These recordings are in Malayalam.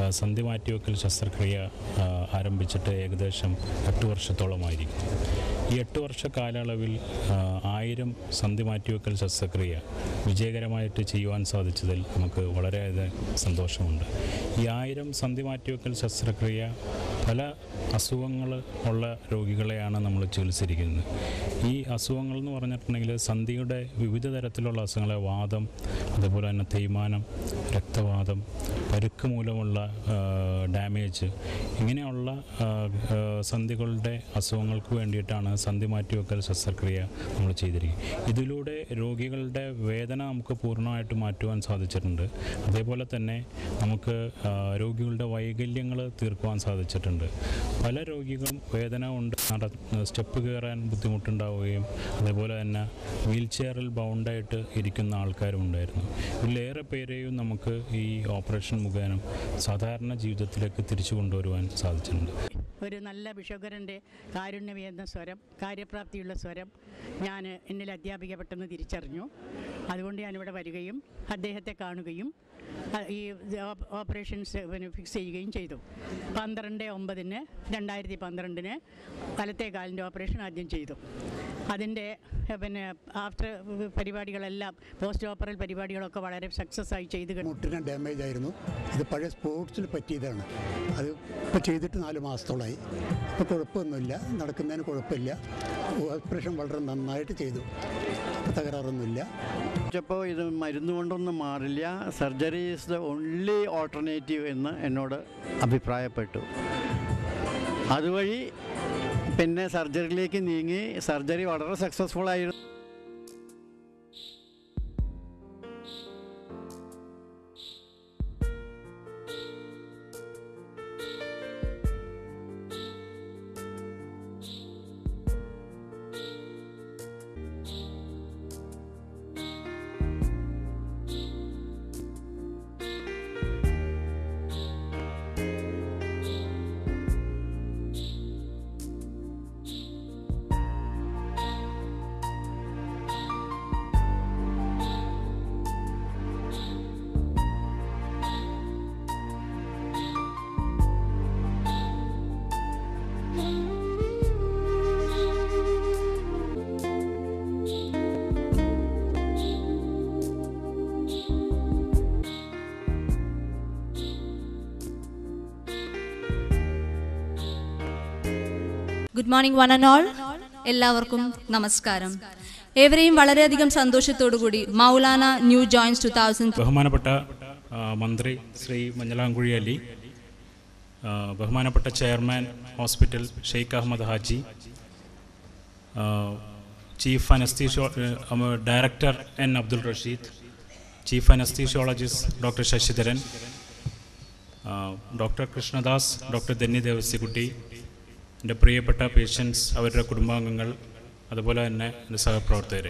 സന്ധി മാറ്റിവെക്കൽ ശസ്ത്രക്രിയ ആ, ആരംഭിച്ചിട്ട് ഏകദേശം എട്ട് വർഷത്തോളമായിരിക്കും ഈ എട്ട് വർഷ കാലയളവിൽ ആ, ആയിരം സന്ധി മാറ്റിവെക്കൽ ശസ്ത്രക്രിയ വിജയകരമായിട്ട് ചെയ്യുവാൻ സാധിച്ചതിൽ നമുക്ക് വളരെയധികം സന്തോഷമുണ്ട് ഈ ആയിരം സന്ധി മാറ്റിവെക്കൽ ശസ്ത്രക്രിയ പല അസുഖങ്ങൾ ഉള്ള രോഗികളെയാണ് നമ്മൾ ചികിത്സിച്ചിരിക്കുന്നത് ഈ അസുഖങ്ങൾ എന്ന് പറഞ്ഞിട്ടുണ്ടെങ്കിൽ സന്ധിയുടെ വിവിധ തരത്തിലുള്ള അസുഖങ്ങളെ വാദം അതേപോലെ തന്നെ തേയ്മാനം രക്തവാദം പരുക്ക് മൂലമുള്ള ആ, ഡാമേജ് ഇങ്ങനെയുള്ള ആ, ആ, സന്ധികളുടെ അസുഖങ്ങൾക്ക് വേണ്ടിയിട്ടാണ് സന്ധി മാറ്റിവെക്കൽ ശസ്ത്രക്രിയ നമ്മൾ ചെയ്തിരിക്കുന്നത് ഇതിലൂടെ രോഗികളുടെ വേദന നമുക്ക് പൂർണ്ണമായിട്ട് മാറ്റുവാൻ സാധിച്ചിട്ടുണ്ട് അതേപോലെ തന്നെ നമുക്ക് ആ, രോഗികളുടെ വൈകല്യങ്ങൾ തീർക്കുവാൻ സാധിച്ചിട്ടുണ്ട് പല രോഗികളും വേദന കൊണ്ട് നട സ്റ്റെപ്പ് കയറാൻ ബുദ്ധിമുട്ടുണ്ടാവുകയും അതേപോലെ തന്നെ വീൽ ചെയറിൽ ബൗണ്ടായിട്ട് ഇരിക്കുന്ന ആൾക്കാരും ഉണ്ടായിരുന്നു ഇതിലേറെ പേരെയും നമുക്ക് ഈ ഓപ്പറേഷൻ മുഖേന സാധാരണ ജീവിതത്തിലേക്ക് തിരിച്ചു കൊണ്ടുവരുവാൻ സാധിച്ചിട്ടുണ്ട് ഒരു നല്ല ബിഷോഗരൻ്റെ കാരുണ്യവേദ സ്വരം കാര്യപ്രാപ്തിയുള്ള സ്വരം ഞാൻ എന്നിൽ അധ്യാപിക പെട്ടെന്ന് തിരിച്ചറിഞ്ഞു അതുകൊണ്ട് ഞാനിവിടെ വരികയും അദ്ദേഹത്തെ കാണുകയും അ, ഈ ഓപ്- ഓപ്പറേഷൻസ് പിന്നെ ഫിക്സ് ചെയ്യുകയും ചെയ്തു പന്ത്രണ്ട് ഒമ്പതിന് രണ്ടായിരത്തി പന്ത്രണ്ടിന് വലത്തെ കാലിൻ്റെ ഓപ്പറേഷൻ ആദ്യം ചെയ്തു അതിൻ്റെ എ, പിന്നെ ആഫ്റ്റർ പരിപാടികളെല്ലാം പോസ്റ്റ് ഓപ്പറൽ പരിപാടികളൊക്കെ വളരെ സക്സസ് ആയി ചെയ്ത് കഴിഞ്ഞു. മുട്ടിന് ഡാമേജ് ആയിരുന്നു ഇത് പഴയ സ്പോർട്സിൽ പറ്റിയതാണ് അത് ഇപ്പോൾ ചെയ്തിട്ട് നാല് മാസത്തോളമായി ഇപ്പോൾ കുഴപ്പമൊന്നുമില്ല നടക്കുന്നതിന് കുഴപ്പമില്ല ഓപ്പറേഷൻ വളരെ നന്നായിട്ട് ചെയ്തു തകരാറൊന്നുമില്ല ചോദിച്ചപ്പോൾ ഇത് മരുന്ന് കൊണ്ടൊന്നും മാറില്ല surgery is the only alternative എന്ന് എന്നോട് അഭിപ്രായപ്പെട്ടു അതുവഴി പിന്നെ സർജറിയിലേക്ക് നീങ്ങി സർജറി വളരെ സക്സസ്ഫുൾ ആയിരുന്നു good morning one and all എല്ലാവർക്കും നമസ്കാരം ഏവരെയും വളരെയധികം സന്തോഷത്തോടുകൂടി Moulana new joins two thousand ബഹുമാനപ്പെട്ട ആ, മന്ത്രി ശ്രീ മഞ്ഞളാംകുഴി അലി ആ, ബഹുമാനപ്പെട്ട ചെയർമാൻ ഹോസ്പിറ്റൽ ഷെയ്ഖ് അഹമ്മദ് ഹാജി ആ, ചീഫ് അനസ്തീഷോ ആ, director N Abdul Rasheed chief anaesthesiologist doctor Sasidharan ആ, ഡോക്ടർ കൃഷ്ണദാസ് ഡോക്ടർ ധന്യ ദേവസ്യക്കുട്ടി എൻ്റെ പ്രിയപ്പെട്ട പേഷ്യൻസ് അവരുടെ കുടുംബാംഗങ്ങൾ അതുപോലെ തന്നെ എൻ്റെ സഹപ്രവർത്തകരെ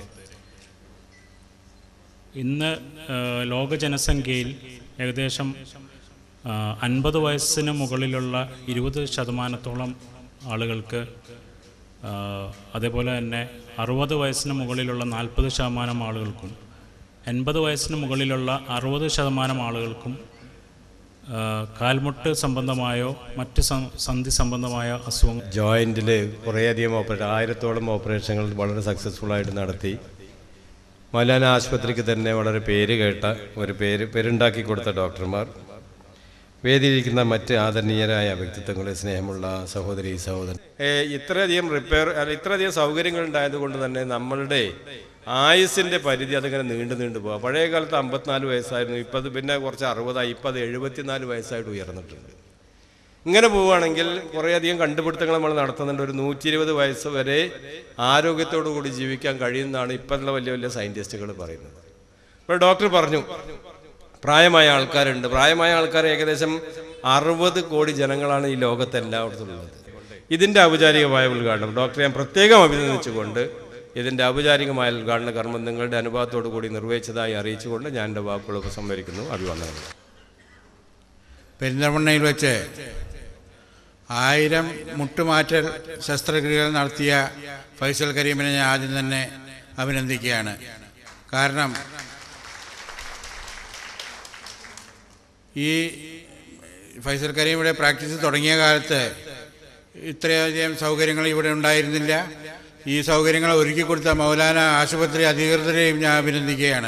ഇന്ന് ആ, ലോക ജനസംഖ്യയിൽ ഏകദേശം അൻപത് വയസ്സിന് മുകളിലുള്ള ഇരുപത് ശതമാനത്തോളം ആളുകൾക്ക് ആ, അതേപോലെ തന്നെ അറുപത് വയസ്സിന് മുകളിലുള്ള നാൽപ്പത് ശതമാനം ആളുകൾക്കും എൺപത് വയസ്സിന് മുകളിലുള്ള അറുപത് ശതമാനം ആളുകൾക്കും ആ, കാൽമുട്ട് സംബന്ധമായോ മറ്റ് സം- സന്ധി സംബന്ധമായ അസുഖങ്ങൾ ജോയിൻറ്റിൽ കുറേയധികം ഓപ്പറേഷൻ ആയിരത്തോളം ഓപ്പറേഷനുകൾ വളരെ സക്സസ്ഫുൾ ആയിട്ട് നടത്തി മൗലാന ആശുപത്രിക്ക് തന്നെ വളരെ പേര് കേട്ട ഒരു പേര് പേരുണ്ടാക്കി കൊടുത്ത ഡോക്ടർമാർ വേദിയിലിരിക്കുന്ന മറ്റ് ആദരണീയരായ വ്യക്തിത്വങ്ങളെ സ്നേഹമുള്ള സഹോദരി സഹോദരൻ ഏ, ഇത്രയധികം റിപ്പയർ അല്ല ഇത്രയധികം സൗകര്യങ്ങൾ ഉണ്ടായതുകൊണ്ട് തന്നെ നമ്മളുടെ ആയുസിൻ്റെ പരിധി അതിങ്ങനെ നീണ്ടു നീണ്ടു പോകാം പഴയ കാലത്ത് അമ്പത്തിനാല് വയസ്സായിരുന്നു ഇപ്പം അത് പിന്നെ കുറച്ച് അറുപതായി ഇപ്പം അത് എഴുപത്തിനാല് വയസ്സായിട്ട് ഉയർന്നിട്ടുണ്ട് ഇങ്ങനെ പോവുകയാണെങ്കിൽ കുറേയധികം കണ്ടുപിടുത്തങ്ങൾ നമ്മൾ നടത്തുന്നുണ്ട് ഒരു നൂറ്റി ഇരുപത് വയസ്സ് വരെ ആരോഗ്യത്തോടു കൂടി ജീവിക്കാൻ കഴിയുന്നതാണ് ഇപ്പോഴുള്ള വലിയ വലിയ സയൻറ്റിസ്റ്റുകൾ പറയുന്നത് ഇപ്പോൾ ഡോക്ടർ പറഞ്ഞു പ്രായമായ ആൾക്കാരുണ്ട് പ്രായമായ ആൾക്കാർ ഏകദേശം അറുപത് കോടി ജനങ്ങളാണ് ഈ ലോകത്ത് എല്ലായിടത്തും ഉള്ളത് ഇതിൻ്റെ ഔപചാരികമായ ഉദ്ഘാടനം ഡോക്ടറെ ഞാൻ പ്രത്യേകം അഭിനന്ദിച്ചുകൊണ്ട് ഇതിൻ്റെ ഔപചാരികമായ ഉദ്ഘാടന കർമ്മം നിങ്ങളുടെ അനുഭവത്തോടു കൂടി നിർവഹിച്ചതായി അറിയിച്ചുകൊണ്ട് ഞാൻ എൻ്റെ വാക്കുകൾ ഉപസംഹരിക്കുന്നു അഭിവന്ദനങ്ങൾ പെരിന്തൽമണ്ണയിൽ വെച്ച് ആയിരം മുട്ടുമാറ്റൽ ശസ്ത്രക്രിയകൾ നടത്തിയ ഫൈസൽ കരീമിനെ ഞാൻ ആദ്യം തന്നെ അഭിനന്ദിക്കുകയാണ് കാരണം ഈ ഫൈസൽ കരീം ഇവിടെ പ്രാക്ടീസ് തുടങ്ങിയ കാലത്ത് ഇത്രയധികം സൗകര്യങ്ങൾ ഇവിടെ ഉണ്ടായിരുന്നില്ല ഈ സൗകര്യങ്ങൾ ഒരുക്കി കൊടുത്ത മൗലാന ആശുപത്രി അധികൃതരെയും ഞാൻ അഭിനന്ദിക്കുകയാണ്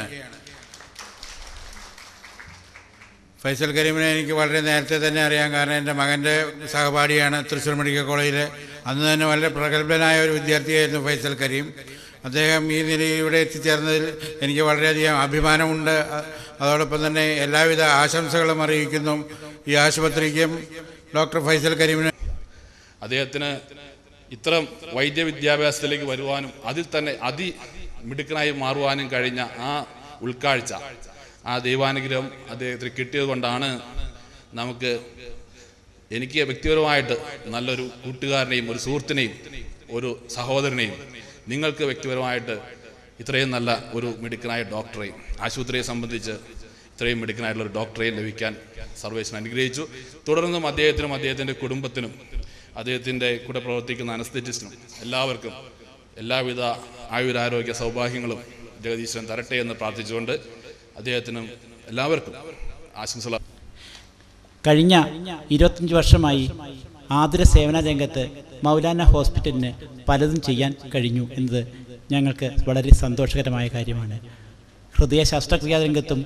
ഫൈസൽ കരീമിനെ എനിക്ക് വളരെ നേരത്തെ തന്നെ അറിയാം കാരണം എൻ്റെ മകൻ്റെ സഹപാഠിയാണ് തൃശ്ശൂർ മെഡിക്കൽ കോളേജിലെ അന്ന് തന്നെ വളരെ പ്രഗത്ഭനായ ഒരു വിദ്യാർത്ഥിയായിരുന്നു ഫൈസൽ കരീം അദ്ദേഹം ഈ നിലയിൽ ഇവിടെ എത്തിച്ചേർന്നതിൽ എനിക്ക് വളരെയധികം അഭിമാനമുണ്ട് അ- അതോടൊപ്പം തന്നെ എല്ലാവിധ ആശംസകളും അറിയിക്കുന്നു ഈ ആശുപത്രിക്കും ഡോക്ടർ ഫൈസൽ കരീമിന് അദ്ദേഹത്തിന് ഇത്തരം വൈദ്യ വിദ്യാഭ്യാസത്തിലേക്ക് വരുവാനും അതിൽ തന്നെ അതി മിടുക്കനായി മാറുവാനും കഴിഞ്ഞ ആ ഉൾക്കാഴ്ച ആ ദൈവാനുഗ്രഹം അദ്ദേഹത്തിന് കിട്ടിയത് കൊണ്ടാണ് നമുക്ക് എനിക്ക് വ്യക്തിപരമായിട്ട് നല്ലൊരു കൂട്ടുകാരനെയും ഒരു സുഹൃത്തിനെയും ഒരു സഹോദരനെയും നിങ്ങൾക്ക് വ്യക്തിപരമായിട്ട് ഇത്രയും നല്ല ഒരു മിടുക്കനായ ഡോക്ടറെയും ആശുപത്രിയെ സംബന്ധിച്ച് ഇത്രയും മിടുക്കനായിട്ടുള്ള ഒരു ഡോക്ടറെയും ലഭിക്കാൻ സർവേശ്വരൻ അനുഗ്രഹിച്ചു തുടർന്നും അദ്ദേഹത്തിനും അദ്ദേഹത്തിൻ്റെ കുടുംബത്തിനും അദ്ദേഹത്തിൻ്റെ കൂടെ പ്രവർത്തിക്കുന്ന അനസ്തറ്റിസ്റ്റിനും എല്ലാവർക്കും എല്ലാവിധ ആയുരാരോഗ്യ സൗഭാഗ്യങ്ങളും ജഗദീശ്വരൻ തരട്ടെ എന്ന് പ്രാർത്ഥിച്ചുകൊണ്ട് അദ്ദേഹത്തിനും എല്ലാവർക്കും ആശംസകൾ കഴിഞ്ഞ ഇരുപത്തഞ്ച് വർഷമായി ആതുര സേവന രംഗത്ത് മൗലാന ഹോസ്പിറ്റലിന് പലതും ചെയ്യാൻ കഴിഞ്ഞു എന്നത് ഞങ്ങൾക്ക് വളരെ സന്തോഷകരമായ കാര്യമാണ് ഹൃദയ ശസ്ത്രക്രിയാ രംഗത്തും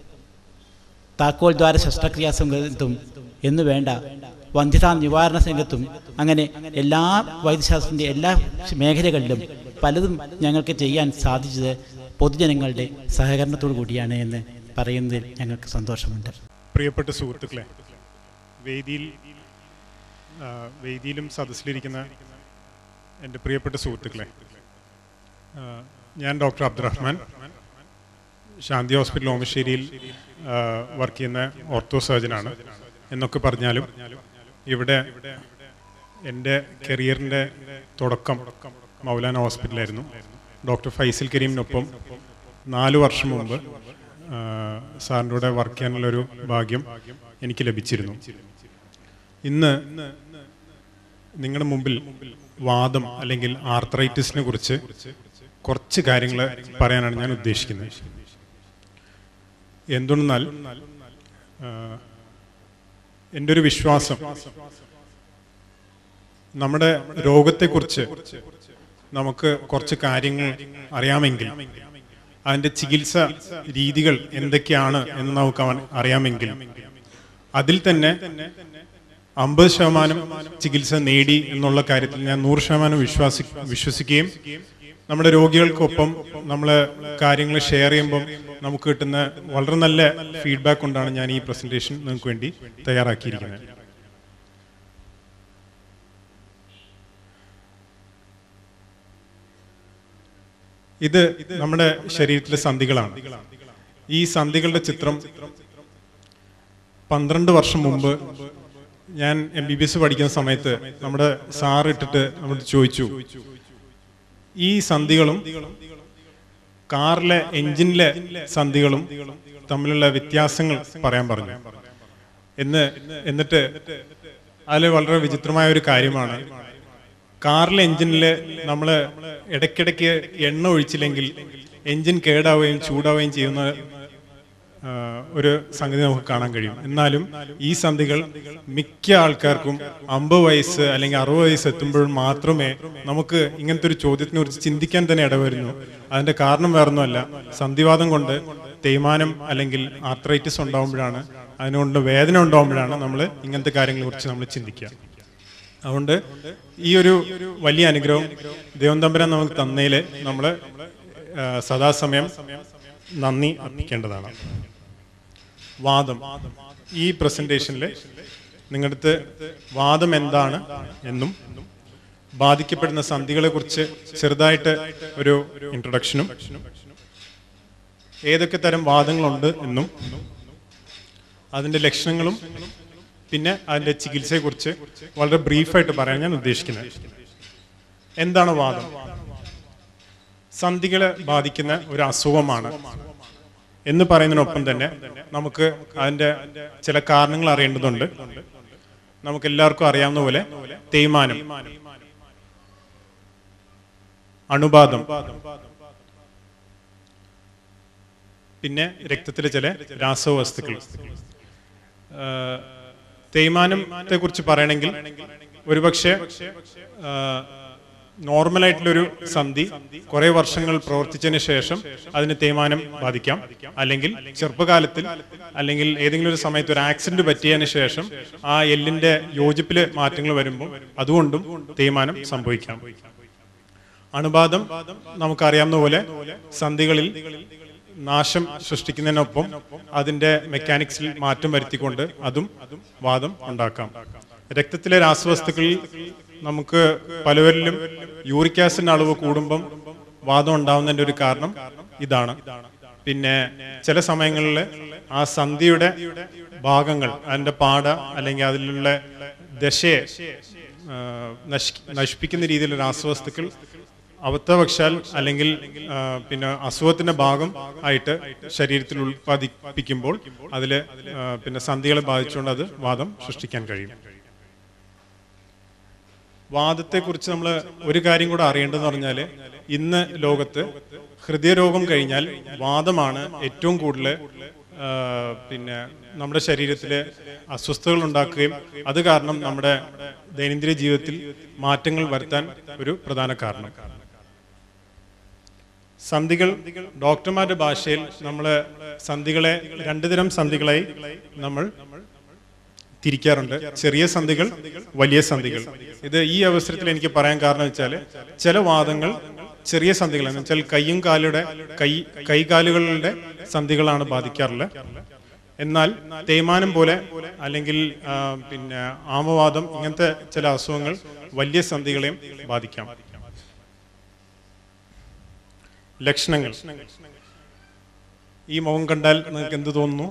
താക്കോൽ ദ്വാര ശസ്ത്രക്രിയാ രംഗത്തും എന്നു വേണ്ട വന്ധ്യതാ നിവാരണ രംഗത്തും അങ്ങനെ എല്ലാ വൈദ്യശാസ്ത്രത്തിൻ്റെ എല്ലാ മേഖലകളിലും പലതും ഞങ്ങൾക്ക് ചെയ്യാൻ സാധിച്ചത് പൊതുജനങ്ങളുടെ സഹകരണത്തോടു കൂടിയാണ് എന്ന് പറയുന്നതിൽ ഞങ്ങൾക്ക് സന്തോഷമുണ്ട് പ്രിയപ്പെട്ട സുഹൃത്തുക്കളെ വേദിയിൽ ആ, വേദിയിലും സദസ്സിലിരിക്കുന്ന എൻ്റെ പ്രിയപ്പെട്ട സുഹൃത്തുക്കളെ ആ, ഞാൻ ഡോക്ടർ അബ്ദുറഹ്മാൻ ശാന്തി ഹോസ്പിറ്റൽ ഓമശ്ശേരിയിൽ വർക്ക് ചെയ്യുന്ന ഓർത്തോ സർജനാണ് എന്നൊക്കെ പറഞ്ഞാലും ഇവിടെ എൻ്റെ കരിയറിൻ്റെ തുടക്കം മൗലാന ഹോസ്പിറ്റലായിരുന്നു ഡോക്ടർ ഫൈസൽ കരീമിനൊപ്പം നാല് വർഷം മുമ്പ് ആ, സാറിൻ്റെ കൂടെ വർക്ക് ചെയ്യാനുള്ളൊരു ഭാഗ്യം എനിക്ക് ലഭിച്ചിരുന്നു ഇന്ന് നിങ്ങളുടെ മുമ്പിൽ വാദം അല്ലെങ്കിൽ ആർത്രൈറ്റിസിനെ കുറിച്ച് കുറച്ച് കാര്യങ്ങൾ പറയാനാണ് ഞാൻ ഉദ്ദേശിക്കുന്നത് എന്തുകൊണ്ടെന്നാൽ ആ, എൻ്റെ ഒരു വിശ്വാസം നമ്മുടെ രോഗത്തെക്കുറിച്ച് നമുക്ക് കുറച്ച് കാര്യങ്ങൾ അറിയാമെങ്കിൽ അതിൻ്റെ ചികിത്സ രീതികൾ എന്തൊക്കെയാണ് എന്ന് നമുക്ക് അവൻ അറിയാമെങ്കിൽ അതിൽ തന്നെ അമ്പത് ശതമാനം ചികിത്സ നേടി എന്നുള്ള കാര്യത്തിൽ ഞാൻ നൂറ് ശതമാനം വിശ്വാസി വിശ്വസിക്കുകയും നമ്മുടെ രോഗികൾക്കൊപ്പം നമ്മൾ കാര്യങ്ങൾ ഷെയർ ചെയ്യുമ്പം നമുക്ക് കിട്ടുന്ന വളരെ നല്ല ഫീഡ്ബാക്ക് കൊണ്ടാണ് ഞാൻ ഈ പ്രസന്റേഷൻ നിങ്ങൾക്ക് വേണ്ടി തയ്യാറാക്കിയിരിക്കുന്നത് ഇത് നമ്മുടെ ശരീരത്തിലെ സന്ധികളാണ് ഈ സന്ധികളുടെ ചിത്രം പന്ത്രണ്ട് വർഷം മുമ്പ് ഞാൻ എം ബി ബി എസ് പഠിക്കുന്ന സമയത്ത് നമ്മുടെ സാർ ഇട്ടിട്ട് നമ്മൾ ചോദിച്ചു ഈ സന്ധികളും കാറിലെ എഞ്ചിനിലെ സന്ധികളും തമ്മിലുള്ള വ്യത്യാസങ്ങൾ പറയാൻ പറഞ്ഞു എന്ന് എന്നിട്ട് അതിൽ വളരെ വിചിത്രമായ ഒരു കാര്യമാണ് കാറിലെ എഞ്ചിനിൽ നമ്മൾ ഇടയ്ക്കിടയ്ക്ക് എണ്ണ ഒഴിച്ചില്ലെങ്കിൽ എഞ്ചിൻ കേടാവുകയും ചൂടാവുകയും ചെയ്യുന്ന ആ, ഒരു സംഗതി നമുക്ക് കാണാൻ കഴിയും എന്നാലും ഈ സന്ധികൾ മിക്ക ആൾക്കാർക്കും അമ്പത് വയസ്സ് അല്ലെങ്കിൽ അറുപത് വയസ്സ് എത്തുമ്പോഴും മാത്രമേ നമുക്ക് ഇങ്ങനത്തെ ഒരു ചോദ്യത്തിനെ കുറിച്ച് ചിന്തിക്കാൻ തന്നെ ഇടവരുന്നു അതിന്റെ കാരണം വേറൊന്നുമല്ല സന്ധിവാദം കൊണ്ട് തേയ്മാനം അല്ലെങ്കിൽ ആർത്രൈറ്റിസ് ഉണ്ടാകുമ്പോഴാണ് അതിനുകൊണ്ട് വേദന ഉണ്ടാകുമ്പോഴാണ് നമ്മൾ ഇങ്ങനത്തെ കാര്യങ്ങളെ കുറിച്ച് നമ്മൾ ചിന്തിക്കുക അതുകൊണ്ട് ഈ ഒരു വലിയ അനുഗ്രഹം ദൈവം തമ്പുരാൻ നമുക്ക് തന്നതിൽ നമ്മൾ സദാസമയം നന്ദി അർപ്പിക്കേണ്ടതാണ് വാദം ഈ പ്രസന്റേഷനിൽ നിങ്ങളുടെ വാദം എന്താണ് എന്നും ബാധിക്കപ്പെടുന്ന സന്ധികളെ കുറിച്ച് ചെറുതായിട്ട് ഒരു ഇൻട്രൊഡക്ഷനും ഏതൊക്കെ തരം വാദങ്ങളുണ്ട് എന്നും അതിന്റെ ലക്ഷണങ്ങളും പിന്നെ അതിന്റെ ചികിത്സയെക്കുറിച്ച് വളരെ ബ്രീഫായിട്ട് പറയാൻ ഞാൻ ഉദ്ദേശിക്കുന്നത് എന്താണ് വാദം സന്ധികളെ ബാധിക്കുന്ന ഒരു അസുഖമാണ് എന്ന് പറയുന്നതിനൊപ്പം തന്നെ നമുക്ക് അതിന്റെ ചില കാരണങ്ങൾ അറിയേണ്ടതുണ്ട് നമുക്ക് എല്ലാവർക്കും അറിയാവുന്ന പോലെ തേയ്മാനം അണുബാധം പിന്നെ രക്തത്തിലെ ചില രാസവസ്തുക്കൾ തേയ്മാനത്തെ കുറിച്ച് പറയണമെങ്കിൽ ഒരുപക്ഷെ ആ, നോർമലായിട്ടുള്ളൊരു സന്ധി കുറെ വർഷങ്ങൾ പ്രവർത്തിച്ചതിന് ശേഷം അതിന് തേയ്മാനം ബാധിക്കാം അല്ലെങ്കിൽ ചെറുപ്പകാലത്തിൽ അല്ലെങ്കിൽ ഏതെങ്കിലും ഒരു സമയത്ത് ഒരു ആക്സിഡന്റ് പറ്റിയതിന് ശേഷം ആ എല്ലിന്റെ യോജിപ്പില് മാറ്റങ്ങൾ വരുമ്പോൾ അതുകൊണ്ടും തേയ്മാനം സംഭവിക്കാം അണുബാധം നമുക്കറിയാവുന്ന പോലെ സന്ധികളിൽ നാശം സൃഷ്ടിക്കുന്നതിനൊപ്പം അതിന്റെ മെക്കാനിക്സിൽ മാറ്റം വരുത്തിക്കൊണ്ട് അതും വാദം ഉണ്ടാക്കാം രക്തത്തിലെ രാസവസ്തുക്കളിൽ നമുക്ക് പലവരിലും യൂറിക് ആസിഡിന്റെ അളവ് കൂടുമ്പം വാദം ഉണ്ടാവുന്നതിന്റെ ഒരു കാരണം ഇതാണ് പിന്നെ ചില സമയങ്ങളിൽ ആ സന്ധിയുടെ ഭാഗങ്ങൾ അതിന്റെ പാട അല്ലെങ്കിൽ അതിലുള്ള ദശയെ ആ, നശി- നശിപ്പിക്കുന്ന രീതിയിലുള്ള രാസവസ്തുക്കൾ അബദ്ധവശാൽ അല്ലെങ്കിൽ ആ, പിന്നെ അസുഖത്തിന്റെ ഭാഗം ആയിട്ട് ശരീരത്തിൽ ഉൽപ്പാദിപ്പിക്കുമ്പോൾ അതിൽ പിന്നെ സന്ധികളെ ബാധിച്ചുകൊണ്ട് അത് വാദം സൃഷ്ടിക്കാൻ കഴിയും വാദത്തെക്കുറിച്ച് നമ്മൾ ഒരു കാര്യം കൂടെ അറിയേണ്ടതെന്ന് പറഞ്ഞാൽ ഇന്ന് ലോകത്ത് ഹൃദയരോഗം കഴിഞ്ഞാൽ വാദമാണ് ഏറ്റവും കൂടുതൽ ആ, പിന്നെ നമ്മുടെ ശരീരത്തിൽ അസ്വസ്ഥതകൾ ഉണ്ടാക്കുകയും അത് കാരണം നമ്മുടെ ദൈനംദിന ജീവിതത്തിൽ മാറ്റങ്ങൾ വരുത്താൻ ഒരു പ്രധാന കാരണം സന്ധികൾ ഡോക്ടർമാരുടെ ഭാഷയിൽ നമ്മൾ സന്ധികളെ രണ്ടു തരം സന്ധികളായി നമ്മൾ തിരിക്കാറുണ്ട് ചെറിയ സന്ധികൾ വലിയ സന്ധികൾ ഇത് ഈ അവസരത്തിൽ എനിക്ക് പറയാൻ കാരണം വെച്ചാൽ ചില വാദങ്ങൾ ചെറിയ സന്ധികൾ എന്ന് വെച്ചാൽ കൈയും കാലുടെ കൈ കൈകാലുകളുടെ സന്ധികളാണ് ബാധിക്കാറുള്ളത് എന്നാൽ തേയ്മാനം പോലെ അല്ലെങ്കിൽ ആ, പിന്നെ ആമവാദം ഇങ്ങനത്തെ ചില അസുഖങ്ങൾ വലിയ സന്ധികളെയും ബാധിക്കാം ലക്ഷണങ്ങൾ ഈ മുഖം കണ്ടാൽ നിങ്ങൾക്ക് എന്ത് തോന്നുന്നു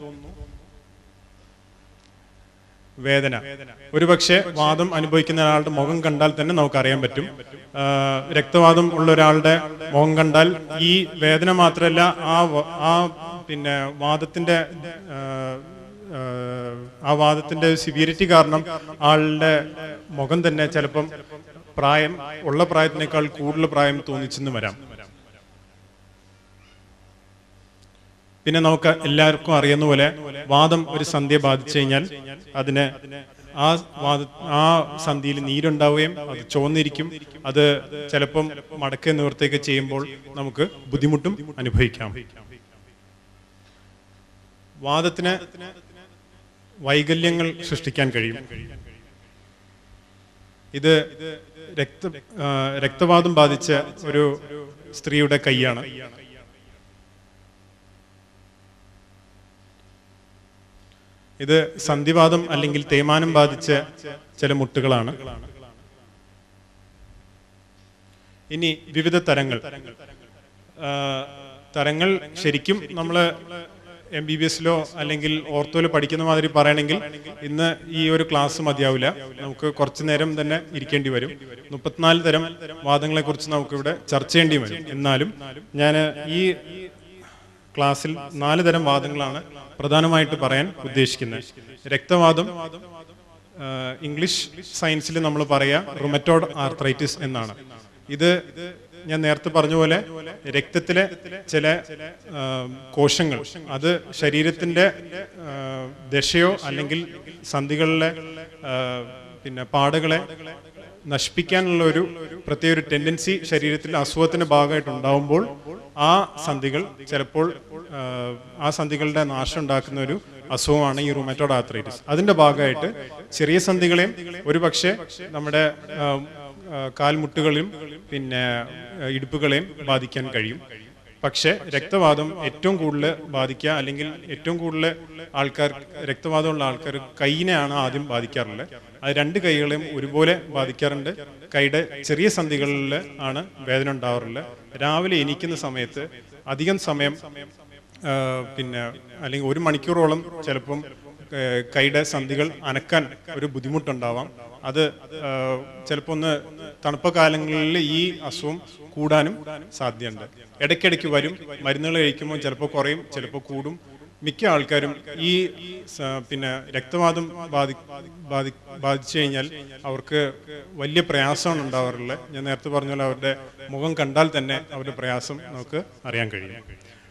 വേദന ഒരുപക്ഷെ വാദം അനുഭവിക്കുന്ന ഒരാളുടെ മുഖം കണ്ടാൽ തന്നെ നമുക്ക് അറിയാൻ പറ്റും ആ, രക്തവാദം ഉള്ള ഒരാളുടെ മുഖം കണ്ടാൽ ഈ വേദന മാത്രമല്ല ആ വ- ആ പിന്നെ വാദത്തിന്റെ ആ, ആ, ആ വാദത്തിന്റെ സിവിയറിറ്റി കാരണം ആളുടെ മുഖം തന്നെ ചിലപ്പം പ്രായം ഉള്ള പ്രായത്തിനേക്കാൾ കൂടുതൽ പ്രായം തോന്നിച്ചെന്ന് വരാം പിന്നെ നമുക്ക് എല്ലാവർക്കും അറിയുന്ന പോലെ വാദം ഒരു സന്ധ്യ ബാധിച്ചു കഴിഞ്ഞാൽ അതിന് ആ വാദ ആ സന്ധിയിൽ നീരുണ്ടാവുകയും അത് ചുവന്നിരിക്കും അത് ചിലപ്പം മടക്ക നിവർത്തേക്ക് ചെയ്യുമ്പോൾ നമുക്ക് ബുദ്ധിമുട്ടും അനുഭവിക്കാം വാദത്തിന് വൈകല്യങ്ങൾ സൃഷ്ടിക്കാൻ കഴിയും ഇത് രക്ത ആ, രക്തവാദം ബാധിച്ച ഒരു സ്ത്രീയുടെ കൈയാണ് ഇത് സന്ധിവാദം അല്ലെങ്കിൽ തേയ്മാനം ബാധിച്ച ചില മുട്ടുകളാണ് ഇനി വിവിധ തരങ്ങൾ ആ, തരങ്ങൾ ശരിക്കും നമ്മൾ എം ബി ബി എസിലോ അല്ലെങ്കിൽ ഓർത്തോയിലോ പഠിക്കുന്ന മാതിരി പറയണമെങ്കിൽ ഇന്ന് ഈ ഒരു ക്ലാസ് മതിയാവില്ല നമുക്ക് കുറച്ചു നേരം തന്നെ ഇരിക്കേണ്ടി വരും മുപ്പത്തിനാല് തരം വാദങ്ങളെ കുറിച്ച് നമുക്കിവിടെ ചർച്ച ചെയ്യേണ്ടി വരും എന്നാലും ഞാൻ ഈ ക്ലാസ്സിൽ നാല് തരം വാദങ്ങളാണ് പ്രധാനമായിട്ട് പറയാൻ ഉദ്ദേശിക്കുന്നത് രക്തവാദം ആ, ഇംഗ്ലീഷ് സയൻസിൽ നമ്മൾ പറയാ റുമറ്റോഡ് ആർത്രൈറ്റിസ് എന്നാണ് ഇത് ഞാൻ നേരത്തെ പറഞ്ഞ പോലെ രക്തത്തിലെ ചില ആ, കോശങ്ങൾ അത് ശരീരത്തിന്റെ ആ, ദശയോ അല്ലെങ്കിൽ സന്ധികളിലെ ആ, പിന്നെ പാടുകളെ നശിപ്പിക്കാനുള്ള ഒരു പ്രത്യേക ഒരു ടെൻഡൻസി ശരീരത്തിൽ അസുഖത്തിന്റെ ഭാഗമായിട്ട് ഉണ്ടാവുമ്പോൾ ആ സന്ധികൾ ചിലപ്പോൾ ആ, ആ സന്ധികളുടെ നാശം ഉണ്ടാക്കുന്ന ഒരു അസുഖമാണ് ഈ റുമറ്റോഡ് ആർത്രൈറ്റിസ് അതിന്റെ ഭാഗമായിട്ട് ചെറിയ സന്ധികളെയും ഒരു പക്ഷേ നമ്മുടെ ആ, ആ, കാൽമുട്ടുകളെയും പിന്നെ ആ, ഇടുപ്പുകളെയും ബാധിക്കാൻ കഴിയും പക്ഷേ രക്തവാദം ഏറ്റവും കൂടുതൽ ബാധിക്കുക അല്ലെങ്കിൽ ഏറ്റവും കൂടുതൽ ആൾക്കാർ രക്തവാദമുള്ള ആൾക്കാർ കൈയിനെയാണ് ആദ്യം ബാധിക്കാറുള്ളത് അത് രണ്ട് കൈകളെയും ഒരുപോലെ ബാധിക്കാറുണ്ട് കൈയുടെ ചെറിയ സന്ധികളിൽ ആണ് വേദന ഉണ്ടാവാറുള്ളത് രാവിലെ എണീക്കുന്ന സമയത്ത് അധികം സമയം ആ, പിന്നെ അല്ലെങ്കിൽ ഒരു മണിക്കൂറോളം ചിലപ്പം ആ, കൈയുടെ സന്ധികൾ അനക്കാൻ ഒരു ബുദ്ധിമുട്ടുണ്ടാവാം അത് ആ, ചിലപ്പോൾ ഒന്ന് തണുപ്പ കാലങ്ങളിൽ ഈ അസുഖം കൂടാനും സാധ്യതയുണ്ട് ഇടയ്ക്കിടയ്ക്ക് വരും മരുന്നുകൾ കഴിക്കുമ്പോൾ ചിലപ്പോൾ കുറയും ചിലപ്പോൾ കൂടും മിക്ക ആൾക്കാരും ഈ സ- പിന്നെ രക്തവാദം ബാധി ബാധി ബാധിച്ചു കഴിഞ്ഞാൽ അവർക്ക് വലിയ പ്രയാസമാണ് ഉണ്ടാവാറുള്ളത് ഞാൻ നേരത്തെ പറഞ്ഞ പോലെ അവരുടെ മുഖം കണ്ടാൽ തന്നെ അവരുടെ പ്രയാസം നമുക്ക് അറിയാൻ കഴിയും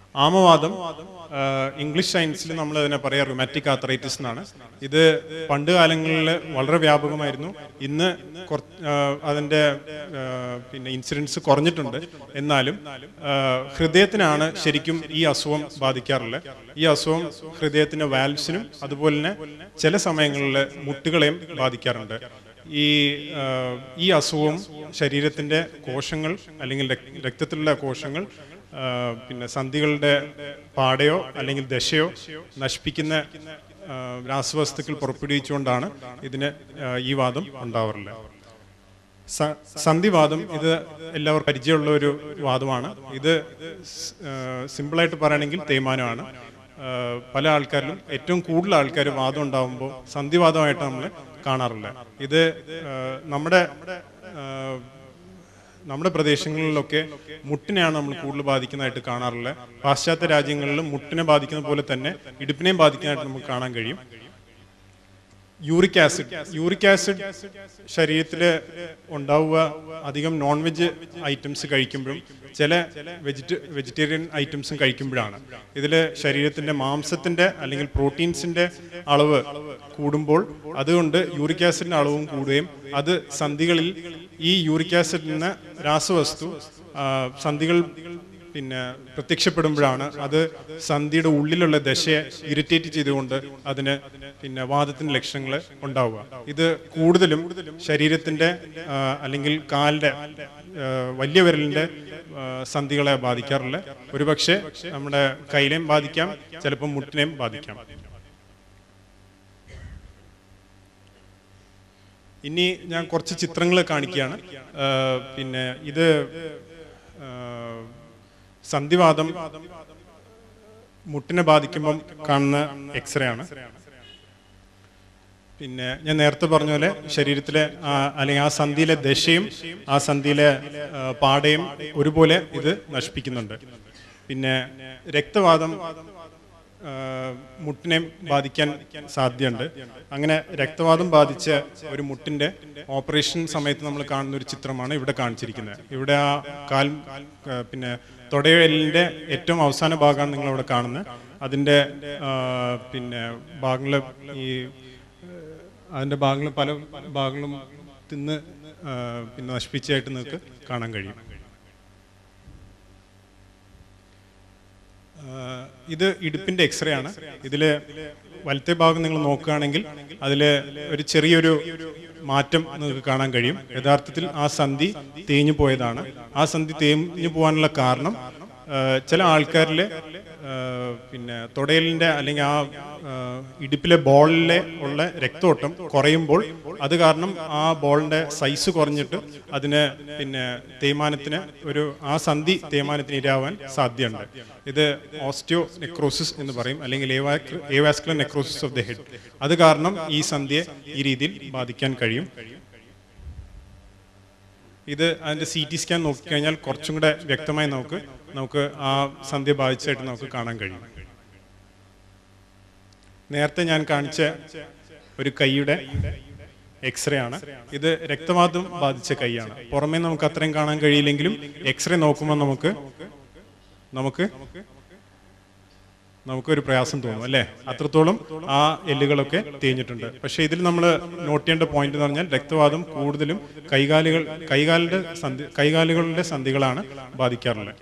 ആമവാദം ആ, ഇംഗ്ലീഷ് സയൻസിൽ നമ്മൾ അതിനെ പറയാം റുമാറ്റിക് ആത്രൈറ്റിസ് എന്നാണ് ഇത് പണ്ട് കാലങ്ങളിൽ വളരെ വ്യാപകമായിരുന്നു ഇന്ന് കുറ- ആ, അതിൻ്റെ ആ, പിന്നെ ഇൻസിഡൻസ് കുറഞ്ഞിട്ടുണ്ട് എന്നാലും ആ, ഹൃദയത്തിനാണ് ശരിക്കും ഈ അസുഖം ബാധിക്കാറുള്ളത് ഈ അസുഖം ഹൃദയത്തിന്റെ വാൽവ്സിനും അതുപോലെ തന്നെ ചില സമയങ്ങളിൽ മുട്ടുകളെയും ബാധിക്കാറുണ്ട് ഈ ആ, ഈ അസുഖം ശരീരത്തിന്റെ കോശങ്ങൾ അല്ലെങ്കിൽ രക്- രക്തത്തിലുള്ള കോശങ്ങൾ ആ, പിന്നെ സന്ധികളുടെ പാടയോ അല്ലെങ്കിൽ ദശയോ നശിപ്പിക്കുന്ന ആ, രാസവസ്തുക്കൾ പുറപ്പെടുവിച്ചുകൊണ്ടാണ് ഇതിന് ആ, ഈ വാദം ഉണ്ടാവാറുള്ളത് സ- സന്ധിവാദം ഇത് എല്ലാവർക്കും പരിചയമുള്ള ഒരു വാദമാണ് ഇത് സ്- ആ, സിമ്പിളായിട്ട് പറയുകയാണെങ്കിൽ തേയ്മാനമാണ് ആ, പല ആൾക്കാരിലും ഏറ്റവും കൂടുതൽ ആൾക്കാർ വാദം ഉണ്ടാകുമ്പോൾ സന്ധിവാദമായിട്ട് നമ്മൾ കാണാറുള്ളത് ഇത് ആ, നമ്മുടെ ആ, നമ്മുടെ പ്രദേശങ്ങളിലൊക്കെ മുട്ടിനെയാണ് നമ്മൾ കൂടുതൽ ബാധിക്കുന്നതായിട്ട് കാണാറുള്ളത് പാശ്ചാത്യ രാജ്യങ്ങളിലും മുട്ടിനെ ബാധിക്കുന്ന പോലെ തന്നെ ഇടുപ്പിനെയും ബാധിക്കുന്നതായിട്ട് നമുക്ക് കാണാൻ കഴിയും യൂറിക് ആസിഡ് യൂറിക് ആസിഡ് ശരീരത്തിൽ ഉണ്ടാവുക അധികം നോൺ വെജ് ഐറ്റംസ് കഴിക്കുമ്പോഴും ചില വെജിറ്റ വെജിറ്റേറിയൻ ഐറ്റംസും കഴിക്കുമ്പോഴാണ് ഇതിൽ ശരീരത്തിന്റെ മാംസത്തിന്റെ അല്ലെങ്കിൽ പ്രോട്ടീൻസിന്റെ അളവ് കൂടുമ്പോൾ അതുകൊണ്ട് യൂറിക് ആസിഡിന്റെ അളവും കൂടുകയും അത് സന്ധികളിൽ ഈ യൂറിക് ആസിഡ് എന്ന രാസവസ്തു ആ, സന്ധികൾ പിന്നെ പ്രത്യക്ഷപ്പെടുമ്പോഴാണ് അത് സന്ധിയുടെ ഉള്ളിലുള്ള ദശയെ ഇറിറ്റേറ്റ് ചെയ്തുകൊണ്ട് അതിന് പിന്നെ വാദത്തിന്റെ ലക്ഷണങ്ങൾ ഉണ്ടാവുക ഇത് കൂടുതലും ശരീരത്തിന്റെ ആ, അല്ലെങ്കിൽ കാലിന്റെ ആ, വലിയ വിരലിന്റെ ആ, സന്ധികളെ ബാധിക്കാറില്ല ഒരുപക്ഷെ നമ്മുടെ കൈയിലെയും ബാധിക്കാം ചിലപ്പോൾ മുട്ടിനെയും ബാധിക്കാം ഇനി ഞാൻ കുറച്ച് ചിത്രങ്ങൾ കാണിക്കുകയാണ് ആ, പിന്നെ ഇത് ആ, സന്ധിവാദം മുട്ടിനെ ബാധിക്കുമ്പം കാണുന്ന എക്സ്റേ ആണ് പിന്നെ ഞാൻ നേരത്തെ പറഞ്ഞ പോലെ ശരീരത്തിലെ ആ, അല്ലെങ്കിൽ ആ സന്ധിയിലെ ദശയും ആ സന്ധിയിലെ ആ, പാടയും ഒരുപോലെ ഇത് നശിപ്പിക്കുന്നുണ്ട് പിന്നെ രക്തവാദം ആ, മുട്ടിനെ ബാധിക്കാൻ സാധ്യതയുണ്ട് അങ്ങനെ രക്തവാദം ബാധിച്ച ഒരു മുട്ടിന്റെ ഓപ്പറേഷൻ സമയത്ത് നമ്മൾ കാണുന്ന ഒരു ചിത്രമാണ് ഇവിടെ കാണിച്ചിരിക്കുന്നത് ഇവിടെ ആ കാൽ ആ, പിന്നെ തൊടയെല്ലിന്റെ ഏറ്റവും അവസാന ഭാഗമാണ് നിങ്ങൾ ഇവിടെ കാണുന്നത് അതിന്റെ ആ, പിന്നെ ഭാഗങ്ങൾ ഈ അതിന്റെ ഭാഗങ്ങൾ പല ഭാഗങ്ങളും തിന്ന് ആ, പിന്നെ നശിപ്പിച്ചായിട്ട് നിങ്ങൾക്ക് കാണാൻ കഴിയും ആ, ഇത് ഇടുപ്പിന്റെ എക്സ്റേ ആണ് ഇതില് വലത്തെ ഭാഗം നിങ്ങൾ നോക്കുകയാണെങ്കിൽ അതിൽ ഒരു ചെറിയൊരു മാറ്റം നിങ്ങൾക്ക് കാണാൻ കഴിയും യഥാർത്ഥത്തിൽ ആ സന്ധി തേഞ്ഞു പോയതാണ് ആ സന്ധി തേഞ്ഞു പോകാനുള്ള കാരണം ആ, ചില ആൾക്കാരിൽ പിന്നെ തുടയലിന്റെ അല്ലെങ്കിൽ ആ ആ, ഇടുപ്പിലെ ബോളിലെ ഉള്ള രക്തോട്ടം കുറയുമ്പോൾ അത് കാരണം ആ ബോളിന്റെ സൈസ് കുറഞ്ഞിട്ട് അതിന് പിന്നെ തേയ്മാനത്തിന് ഒരു ആ സന്ധി തേയ്മാനത്തിന് ഇരാവാൻ സാധ്യതയുണ്ട് ഇത് ഓസ്റ്റിയോ നെക്രോസിസ് എന്ന് പറയും അല്ലെങ്കിൽ avascular necrosis of the head അത് കാരണം ഈ സന്ധിയെ ഈ രീതിയിൽ ബാധിക്കാൻ കഴിയും ഇത് അതിന്റെ സി ടി സ്കാൻ നോക്കിക്കഴിഞ്ഞാൽ കുറച്ചും കൂടെ വ്യക്തമായി നമുക്ക് നമുക്ക് ആ സന്ധ്യ ബാധിച്ചായിട്ട് നമുക്ക് കാണാൻ കഴിയും നേരത്തെ ഞാൻ കാണിച്ച ഒരു കൈയുടെ എക്സ്റേ ആണ് ഇത് രക്തവാദം ബാധിച്ച കൈയാണ് പുറമേ നമുക്ക് അത്രയും കാണാൻ കഴിയില്ലെങ്കിലും എക്സ്റേ നോക്കുമ്പോൾ നമുക്ക് നമുക്ക് നമുക്കൊരു പ്രയാസം തോന്നും അല്ലേ അത്രത്തോളം ആ എല്ലുകളൊക്കെ തേഞ്ഞിട്ടുണ്ട് പക്ഷെ ഇതിൽ നമ്മൾ നോട്ട് ചെയ്യേണ്ട പോയിന്റ് എന്ന് പറഞ്ഞാൽ രക്തവാദം കൂടുതലും കൈകാലുകൾ കൈകാലിന്റെ സന്ധി കൈകാലുകളുടെ സന്ധികളാണ് ബാധിക്കാറുള്ളത്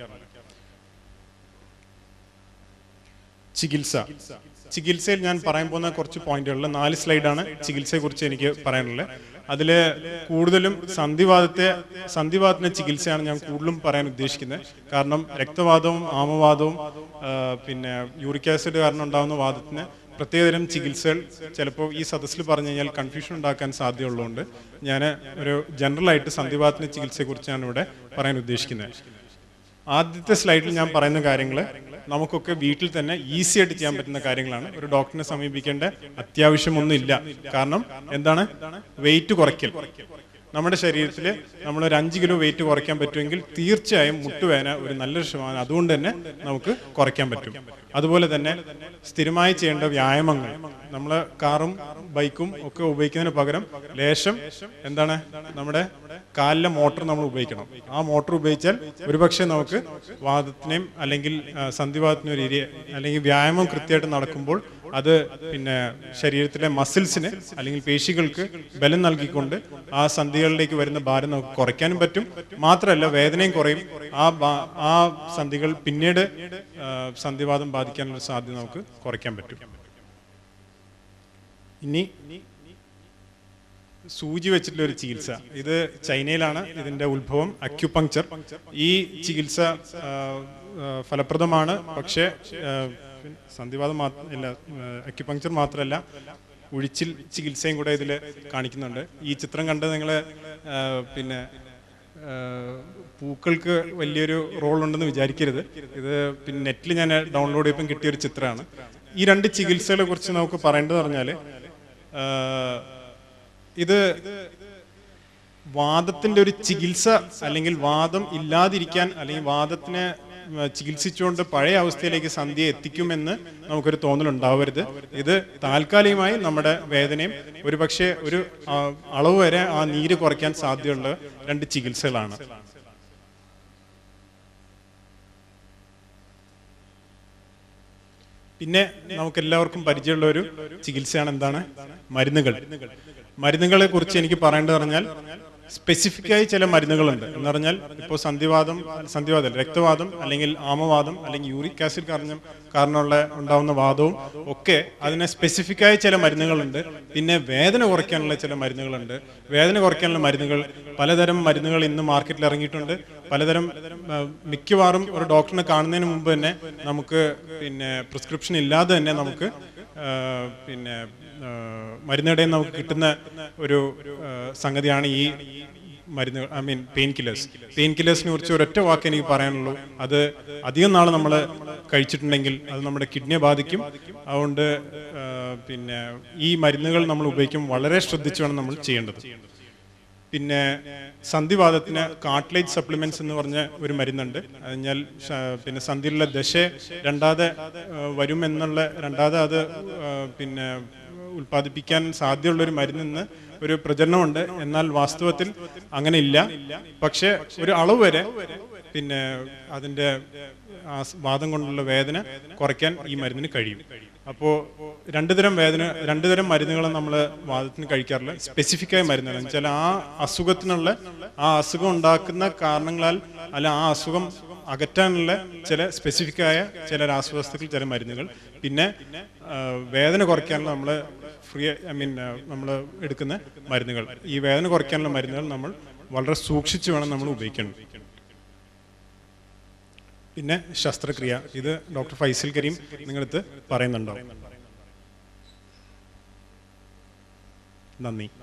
ചികിത്സ ചികിത്സയിൽ ഞാൻ പറയാൻ പോകുന്ന കുറച്ച് പോയിന്റുകളിൽ നാല് സ്ലൈഡാണ് ചികിത്സയെ കുറിച്ച് എനിക്ക് പറയാനുള്ളത് അതിൽ കൂടുതലും സന്ധിവാദത്തെ സന്ധിവാദത്തിന്റെ ചികിത്സയാണ് ഞാൻ കൂടുതലും പറയാൻ ഉദ്ദേശിക്കുന്നത് കാരണം രക്തവാദവും ആമവാദവും ആ, പിന്നെ യൂറിക് ആസിഡ് കാരണം ഉണ്ടാകുന്ന വാദത്തിന് പ്രത്യേകതരം ചികിത്സകൾ ചിലപ്പോൾ ഈ സദസ്സിൽ പറഞ്ഞു കഴിഞ്ഞാൽ കൺഫ്യൂഷൻ ഉണ്ടാക്കാൻ സാധ്യതയുള്ളതുകൊണ്ട് ഞാൻ ഒരു ജനറൽ ആയിട്ട് സന്ധിവാദത്തിന്റെ ചികിത്സയെക്കുറിച്ചാണ് ഇവിടെ പറയാൻ ഉദ്ദേശിക്കുന്നത് ആദ്യത്തെ സ്ലൈഡിൽ ഞാൻ പറയുന്ന കാര്യങ്ങൾ നമുക്കൊക്കെ വീട്ടിൽ തന്നെ ഈസി ആയിട്ട് ചെയ്യാൻ പറ്റുന്ന കാര്യങ്ങളാണ് ഒരു ഡോക്ടറിനെ സമീപിക്കേണ്ട അത്യാവശ്യമൊന്നും ഇല്ല കാരണം എന്താണ് വെയിറ്റ് കുറയ്ക്കൽ നമ്മുടെ ശരീരത്തിൽ നമ്മൾ ഒരു അഞ്ച് കിലോ വെയിറ്റ് കുറയ്ക്കാൻ പറ്റുമെങ്കിൽ തീർച്ചയായും മുട്ടുവേദന ഒരു നല്ലൊരു ശതമാനം അതുകൊണ്ട് തന്നെ നമുക്ക് കുറയ്ക്കാൻ പറ്റും അതുപോലെ തന്നെ സ്ഥിരമായി ചെയ്യേണ്ട വ്യായാമങ്ങൾ നമ്മൾ കാറും ബൈക്കും ഒക്കെ ഉപയോഗിക്കുന്നതിന് പകരം ലേശം എന്താണ് നമ്മുടെ കാലിലെ മോട്ടോർ നമ്മൾ ഉപയോഗിക്കണം ആ മോട്ടോർ ഉപയോഗിച്ചാൽ ഒരുപക്ഷെ നമുക്ക് വാദത്തിനെയും അല്ലെങ്കിൽ ആ, സന്ധിവാദത്തിനും ഒരു ഏരിയ അല്ലെങ്കിൽ വ്യായാമം കൃത്യമായിട്ട് നടക്കുമ്പോൾ അത് പിന്നെ ശരീരത്തിലെ മസിൽസിന് അല്ലെങ്കിൽ പേശികൾക്ക് ബലം നൽകിക്കൊണ്ട് ആ സന്ധികളിലേക്ക് വരുന്ന ഭാരം നമുക്ക് കുറയ്ക്കാനും പറ്റും മാത്രമല്ല വേദനയും കുറയും ആ ബാ- ആ സന്ധികൾ പിന്നീട് ആ, സന്ധിവാദം ബാധിക്കാനുള്ള സാധ്യത നമുക്ക് കുറയ്ക്കാൻ പറ്റും ഇനി സൂചി വെച്ചിട്ടുള്ള ഒരു ചികിത്സ ഇത് ചൈനയിലാണ് ഇതിന്റെ ഉത്ഭവം അക്യുപങ്ചർ ഈ ചികിത്സ ആ, ആ, ഫലപ്രദമാണ് പക്ഷേ ആ, സന്ധിവാദം മാത്ര ഇല്ല അക്യുപങ്ചർ മാത്രമല്ല ഉഴിച്ചിൽ ചികിത്സയും കൂടെ ഇതിൽ കാണിക്കുന്നുണ്ട് ഈ ചിത്രം കണ്ട് നിങ്ങൾ പിന്നെ ആ, പൂക്കൾക്ക് വലിയൊരു റോൾ ഉണ്ടെന്ന് വിചാരിക്കരുത് ഇത് പിന്നെ നെറ്റിൽ ഞാൻ ഡൗൺലോഡ് ചെയ്തപ്പം കിട്ടിയ ഒരു ചിത്രമാണ് ഈ രണ്ട് ചികിത്സകളെ കുറിച്ച് നമുക്ക് പറയേണ്ടത് പറഞ്ഞാൽ ഇത് വാദത്തിന്റെ ഒരു ചികിത്സ അല്ലെങ്കിൽ വാദം ഇല്ലാതിരിക്കാൻ അല്ലെങ്കിൽ വാദത്തിനെ ഉം, ചികിത്സിച്ചുകൊണ്ട് പഴയ അവസ്ഥയിലേക്ക് സന്ധ്യ എത്തിക്കുമെന്ന് നമുക്കൊരു തോന്നലുണ്ടാവരുത് ഇത് താൽക്കാലികമായി നമ്മുടെ വേദനയും ഒരു പക്ഷേ ഒരു ആ, അളവ് വരെ ആ നീര് കുറയ്ക്കാൻ സാധ്യതയുള്ള രണ്ട് ചികിത്സകളാണ് പിന്നെ നമുക്ക് എല്ലാവർക്കും പരിചയമുള്ള ഒരു ചികിത്സയാണ് എന്താണ് മരുന്നുകൾ മരുന്നുകളെ കുറിച്ച് എനിക്ക് പറയേണ്ടത് പറഞ്ഞാൽ സ്പെസിഫിക് ആയി ചില മരുന്നുകളുണ്ട് എന്ന് പറഞ്ഞാൽ ഇപ്പോൾ സന്ധിവാദം സന്ധിവാദം അല്ല, രക്തവാദം അല്ലെങ്കിൽ ആമവാദം അല്ലെങ്കിൽ യൂറിക് ആസിഡ് കാരണം കാരണമുള്ള ഉണ്ടാവുന്ന വാദവും ഒക്കെ അതിന് സ്പെസിഫിക് ആയ ചില മരുന്നുകളുണ്ട് പിന്നെ വേദന കുറയ്ക്കാനുള്ള ചില മരുന്നുകളുണ്ട് വേദന കുറയ്ക്കാനുള്ള മരുന്നുകൾ പലതരം മരുന്നുകൾ ഇന്ന് മാർക്കറ്റിൽ ഇറങ്ങിയിട്ടുണ്ട് പലതരം ആ, മിക്കവാറും ഒരു ഡോക്ടറിനെ കാണുന്നതിന് മുമ്പ് തന്നെ നമുക്ക് പിന്നെ പ്രിസ്ക്രിപ്ഷൻ ഇല്ലാതെ തന്നെ നമുക്ക് ആ, പിന്നെ ആ, മരുന്നുകടയിൽ നമുക്ക് കിട്ടുന്ന ഒരു ആ, സംഗതിയാണ് ഈ മരുന്നുകൾ I mean painkillers pain കില്ലേഴ്സിനെ കുറിച്ച് ഒരൊറ്റ വാക്ക് എനിക്ക് പറയാനുള്ളൂ അത് അധികം നാൾ നമ്മൾ കഴിച്ചിട്ടുണ്ടെങ്കിൽ അത് നമ്മുടെ കിഡ്നിയെ ബാധിക്കും അതുകൊണ്ട് ആ, പിന്നെ ഈ മരുന്നുകൾ നമ്മൾ ഉപയോഗിക്കും വളരെ ശ്രദ്ധിച്ചു വേണം നമ്മൾ ചെയ്യേണ്ടത് പിന്നെ സന്ധിവാദത്തിന് കാട്ട്ലേജ് സപ്ലിമെന്റ്സ് എന്ന് പറഞ്ഞ ഒരു മരുന്നുണ്ട് അത് കഴിഞ്ഞാൽ ശ- പിന്നെ സന്ധിയിലുള്ള ദശ രണ്ടാതെ ആ, വരുമെന്നുള്ള രണ്ടാതെ അത് ആ, പിന്നെ ഉൽപ്പാദിപ്പിക്കാൻ സാധ്യതയുള്ള ഒരു മരുന്നിന്ന് ഒരു പ്രചരണമുണ്ട് എന്നാൽ വാസ്തവത്തിൽ അങ്ങനെ ഇല്ല പക്ഷെ ഒരു അളവ് വരെ പിന്നെ അതിന്റെ ആ സ് വാദം കൊണ്ടുള്ള വേദന കുറയ്ക്കാൻ ഈ മരുന്നിന് കഴിയും അപ്പോൾ രണ്ടു തരം വേദന രണ്ടു തരം മരുന്നുകൾ നമ്മൾ വാദത്തിന് കഴിക്കാറില്ല സ്പെസിഫിക് ആയ മരുന്നുകൾ എന്ന് വെച്ചാൽ ആ അസുഖത്തിനുള്ള ആ അസുഖം ഉണ്ടാക്കുന്ന കാരണങ്ങളാൽ അല്ല ആ അസുഖം അകറ്റാനുള്ള ചില സ്പെസിഫിക് ആയ ചില രാസവസ്തുക്കൾ ചില മരുന്നുകൾ പിന്നെ ആ, വേദന കുറയ്ക്കാനുള്ള നമ്മൾ ഫ്രീ ഐ മീൻ നമ്മൾ എടുക്കുന്ന മരുന്നുകൾ ഈ വേദന കുറയ്ക്കാനുള്ള മരുന്നുകൾ നമ്മൾ വളരെ സൂക്ഷിച്ചു വേണം നമ്മൾ ഉപയോഗിക്കേണ്ടത് പിന്നെ ശസ്ത്രക്രിയ ഇത് ഡോക്ടർ ഫൈസൽ കരീം നിങ്ങളടുത്ത് പറയുന്നുണ്ടോ നന്ദി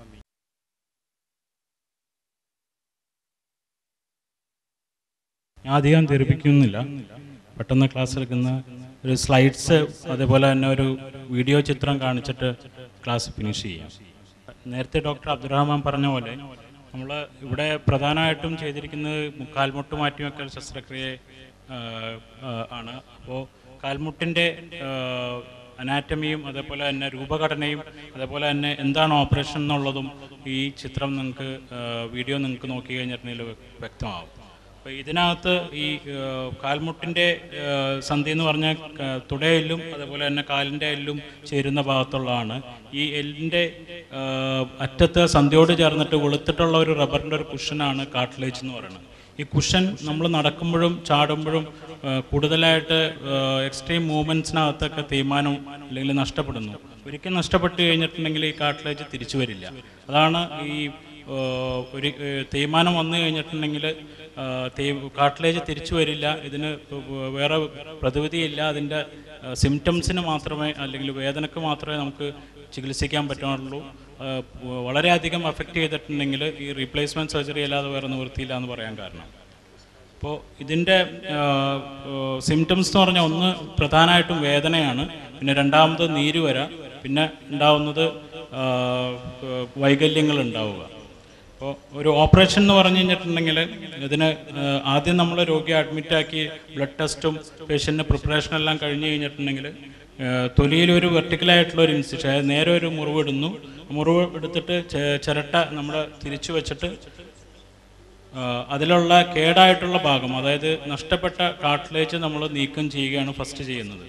ഞാൻ അധികം ധരിപ്പിക്കുന്നില്ല പെട്ടെന്ന് ക്ലാസ് എടുക്കുന്ന ഒരു സ്ലൈഡ്സ് അതേപോലെ തന്നെ ഒരു വീഡിയോ ചിത്രം കാണിച്ചിട്ട് ക്ലാസ് ഫിനിഷ് ചെയ്യാം നേരത്തെ ഡോക്ടർ അബ്ദുറഹ്മാൻ പറഞ്ഞ പോലെ നമ്മൾ ഇവിടെ പ്രധാനമായിട്ടും ചെയ്തിരിക്കുന്നത് കാൽമുട്ട് മാറ്റിവെക്കൽ ശസ്ത്രക്രിയ ആ, ആ, ആണ് അപ്പോൾ കാൽമുട്ടിൻ്റെ അനാറ്റമിയും അതേപോലെ തന്നെ രൂപഘടനയും അതേപോലെ തന്നെ എന്താണ് ഓപ്പറേഷൻ എന്നുള്ളതും ഈ ചിത്രം നിങ്ങൾക്ക് വീഡിയോ നിങ്ങൾക്ക് നോക്കി കഴിഞ്ഞിട്ടുണ്ടെങ്കിൽ വ്യക്തമാവും അപ്പോൾ ഇതിനകത്ത് ഈ ആ, കാൽമുട്ടിൻ്റെ ആ, സന്ധി എന്ന് പറഞ്ഞാൽ ക- തുടയെല്ലും അതേപോലെ തന്നെ കാലിൻ്റെ എല്ലും ചേരുന്ന ഭാഗത്തുള്ളതാണ് ഈ എല്ലിൻ്റെ ആ, അറ്റത്ത് സന്ധിയോട് ചേർന്നിട്ട് വെളുത്തിട്ടുള്ള ഒരു റബ്ബറിൻ്റെ ഒരു കുഷനാണ് കാട്ട്ലേജ് എന്ന് പറയുന്നത് ഈ കുഷൻ നമ്മൾ നടക്കുമ്പോഴും ചാടുമ്പോഴും ആ, കൂടുതലായിട്ട് എക്സ്ട്രീം മൂവ്മെൻറ്റ്സിനകത്തൊക്കെ തേയ്മാനം അല്ലെങ്കിൽ നഷ്ടപ്പെടുന്നു ഒരിക്കൽ നഷ്ടപ്പെട്ട് കഴിഞ്ഞിട്ടുണ്ടെങ്കിൽ ഈ കാട്ട്ലേജ് തിരിച്ചു വരില്ല അതാണ് ഈ ആ, ഒരു ഏ, തേയ്മാനം വന്നു കഴിഞ്ഞിട്ടുണ്ടെങ്കിൽ ആ, തേ- കാട്ട്ലേജ് തിരിച്ചു വരില്ല ഇതിന് വേറെ പ്രതിവിധിയില്ല അതിൻ്റെ സിംറ്റംസിന് മാത്രമേ അല്ലെങ്കിൽ വേദനക്ക് മാത്രമേ നമുക്ക് ചികിത്സിക്കാൻ പറ്റുള്ളൂ ആ, വളരെയധികം അഫക്റ്റ് ചെയ്തിട്ടുണ്ടെങ്കിൽ ഈ റീപ്ലേസ്മെൻറ്റ് സർജറി അല്ലാതെ വേറെ നിവൃത്തിയില്ല എന്ന് പറയാൻ കാരണം അപ്പോൾ ഇതിൻ്റെ സിംറ്റംസ് എന്ന് പറഞ്ഞാൽ ഒന്ന് പ്രധാനമായിട്ടും വേദനയാണ് പിന്നെ രണ്ടാമത് നീര് വര പിന്നെ ഉണ്ടാവുന്നത് വൈകല്യങ്ങൾ ഉണ്ടാവുക അപ്പോൾ ഒരു ഓപ്പറേഷൻ എന്ന് പറഞ്ഞു കഴിഞ്ഞിട്ടുണ്ടെങ്കിൽ ഇതിന് ഏഹ്, ആദ്യം നമ്മൾ രോഗിയെ അഡ്മിറ്റാക്കി ബ്ലഡ് ടെസ്റ്റും പേഷ്യൻറ്റിന് പ്രിപ്പറേഷൻ എല്ലാം കഴിഞ്ഞ് കഴിഞ്ഞിട്ടുണ്ടെങ്കിൽ ഏഹ്, തൊലിയിൽ ഒരു വെർട്ടിക്കലായിട്ടുള്ള ഒരു ഇൻസിഷൻ അതായത് നേരെ ഒരു മുറിവ് ഇടുന്നു മുറിവ് എടുത്തിട്ട് ചെ- ചിരട്ട നമ്മൾ തിരിച്ചു വെച്ചിട്ട് ഏഹ്, അതിലുള്ള കേടായിട്ടുള്ള ഭാഗം അതായത് നഷ്ടപ്പെട്ട കാർട്ടിലേജ് നമ്മൾ നീക്കം ചെയ്യുകയാണ് ഫസ്റ്റ് ചെയ്യുന്നത്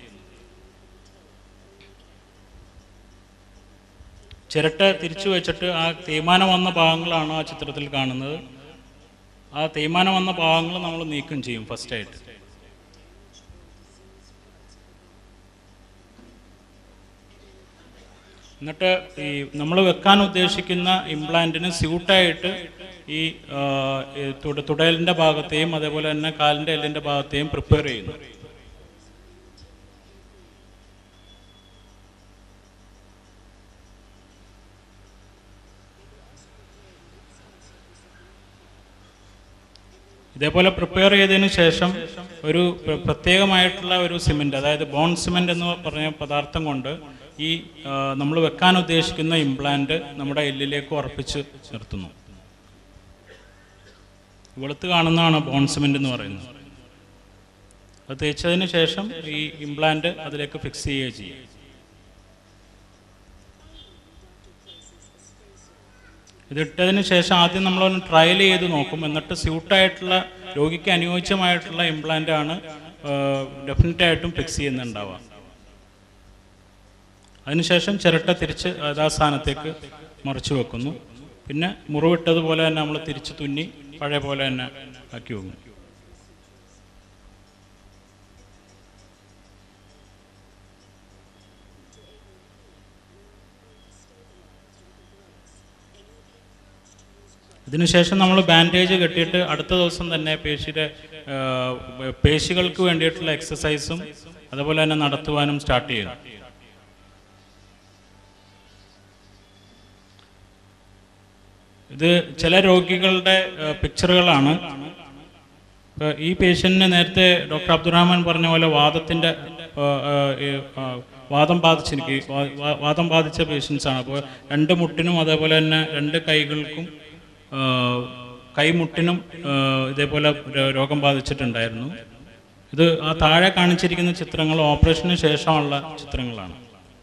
ചിരട്ട തിരിച്ചു വെച്ചിട്ട് ആ തേയ്മാനം വന്ന ഭാഗങ്ങളാണ് ആ ചിത്രത്തിൽ കാണുന്നത് ആ തേയ്മാനം വന്ന ഭാഗങ്ങൾ നമ്മൾ നീക്കം ചെയ്യും ഫസ്റ്റായിട്ട് എന്നിട്ട് ഈ നമ്മൾ വെക്കാൻ ഉദ്ദേശിക്കുന്ന ഇംപ്ലാന്റിന് സ്യൂട്ടായിട്ട് ഈ ആ, ഈ തുട- തുടയലിൻ്റെ ഭാഗത്തെയും അതേപോലെ തന്നെ കാലിൻ്റെ എല്ലിൻ്റെ ഭാഗത്തെയും പ്രിപ്പയർ ചെയ്യുന്നു ഇതേപോലെ പ്രിപ്പയർ ചെയ്തതിന് ശേഷം ഒരു പ്ര- പ്രത്യേകമായിട്ടുള്ള ഒരു സിമെൻറ്റ് അതായത് ബോൺ സിമെൻ്റ് എന്ന് പറഞ്ഞ പദാർത്ഥം കൊണ്ട് ഈ നമ്മൾ വെക്കാൻ ഉദ്ദേശിക്കുന്ന ഇംപ്ലാന്റ് നമ്മുടെ എല്ലിലേക്ക് ഉറപ്പിച്ച് നിർത്തുന്നു വെളുത്ത് കാണുന്നതാണ് ബോൺ സിമെൻ്റ് എന്ന് പറയുന്നത് അത് തേച്ചതിന് ശേഷം ഈ ഇംപ്ലാന്റ് അതിലേക്ക് ഫിക്സ് ചെയ്യുക ചെയ്യും ഇതിട്ടതിന് ശേഷം ആദ്യം നമ്മളൊന്ന് ട്രയൽ ചെയ്ത് നോക്കും എന്നിട്ട് സ്യൂട്ടായിട്ടുള്ള രോഗിക്ക് അനുയോജ്യമായിട്ടുള്ള ഇംപ്ലാന്റ് ആണ് ഡെഫിനറ്റ് ആയിട്ടും ഫിക്സ് ചെയ്യുന്നുണ്ടാവുക അതിനുശേഷം ചിരട്ട തിരിച്ച് യഥാസ്ഥാനത്തേക്ക് മറിച്ച് വെക്കുന്നു പിന്നെ മുറിവിട്ടതുപോലെ തന്നെ നമ്മൾ തിരിച്ച് തുന്നി പഴയ പോലെ തന്നെ ആക്കി വെക്കും ഇതിനുശേഷം നമ്മൾ ബാൻഡേജ് കെട്ടിയിട്ട് അടുത്ത ദിവസം തന്നെ പേശിയുടെ ആ, പേശികൾക്ക് വേണ്ടിയിട്ടുള്ള എക്സസൈസും അതുപോലെ തന്നെ നടത്തുവാനും സ്റ്റാർട്ട് ചെയ്യുന്നു ഇത് ചില രോഗികളുടെ ആ, പിക്ചറുകളാണ് ഇപ്പൊ ഈ പേഷ്യന്റിന് നേരത്തെ ഡോക്ടർ അബ്ദുറഹ്മാൻ പറഞ്ഞ പോലെ വാദത്തിന്റെ ആ, ആ, ഈ, ആ, വാദം ബാധിച്ചെനിക്ക് വാ- വാ- വാദം ബാധിച്ച പേഷ്യൻസ് ആണ് അപ്പോൾ രണ്ട് മുട്ടിനും അതേപോലെ തന്നെ രണ്ട് കൈകൾക്കും ആ, കൈമുട്ടിനും ആ, ഇതേപോലെ രോ- രോഗം ബാധിച്ചിട്ടുണ്ടായിരുന്നു ഇത് ആ താഴെ കാണിച്ചിരിക്കുന്ന ചിത്രങ്ങൾ ഓപ്പറേഷന് ശേഷമുള്ള ചിത്രങ്ങളാണ്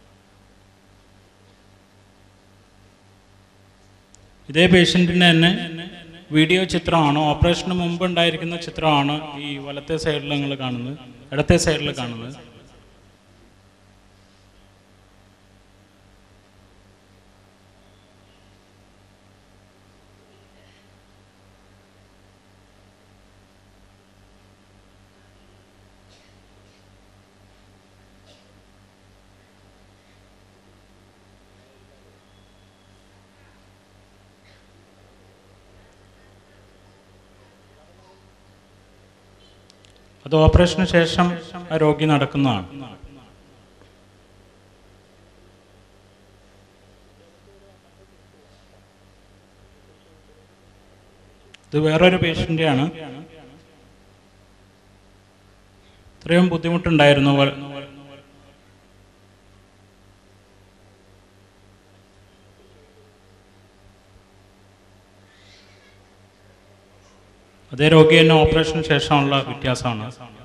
ഇതേ പേഷ്യൻറ്റിൻ്റെ തന്നെ വീഡിയോ ചിത്രമാണ് ഓപ്പറേഷന് മുമ്പ് ഉണ്ടായിരിക്കുന്ന ചിത്രമാണ് ഈ വലത്തെ സൈഡിൽ നിങ്ങൾ കാണുന്നത് ഇടത്തെ സൈഡിൽ കാണുന്നത് അത് ഓപ്പറേഷന് ശേഷം ആ രോഗി നടക്കുന്നതാണ് ഇത് വേറൊരു പേഷ്യൻ്റെയാണ് ഇത്രയും ബുദ്ധിമുട്ടുണ്ടായിരുന്നു വ- അതേ രോഗി തന്നെ ഓപ്പറേഷന് ശേഷമുള്ള വ്യത്യാസമാണ്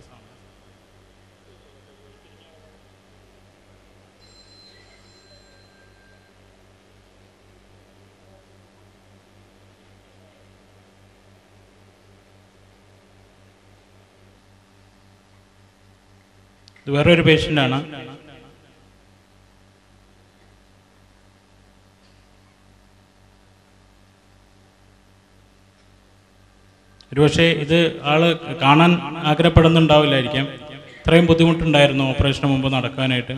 ഇത് വേറൊരു പേഷ്യൻ്റാണ് ഒരുപക്ഷെ ഇത് ആള് കാണാൻ ആഗ്രഹപ്പെടുന്നുണ്ടാവില്ലായിരിക്കാം ഇത്രയും ബുദ്ധിമുട്ടുണ്ടായിരുന്നു ഓപ്പറേഷന് മുമ്പ് നടക്കാനായിട്ട്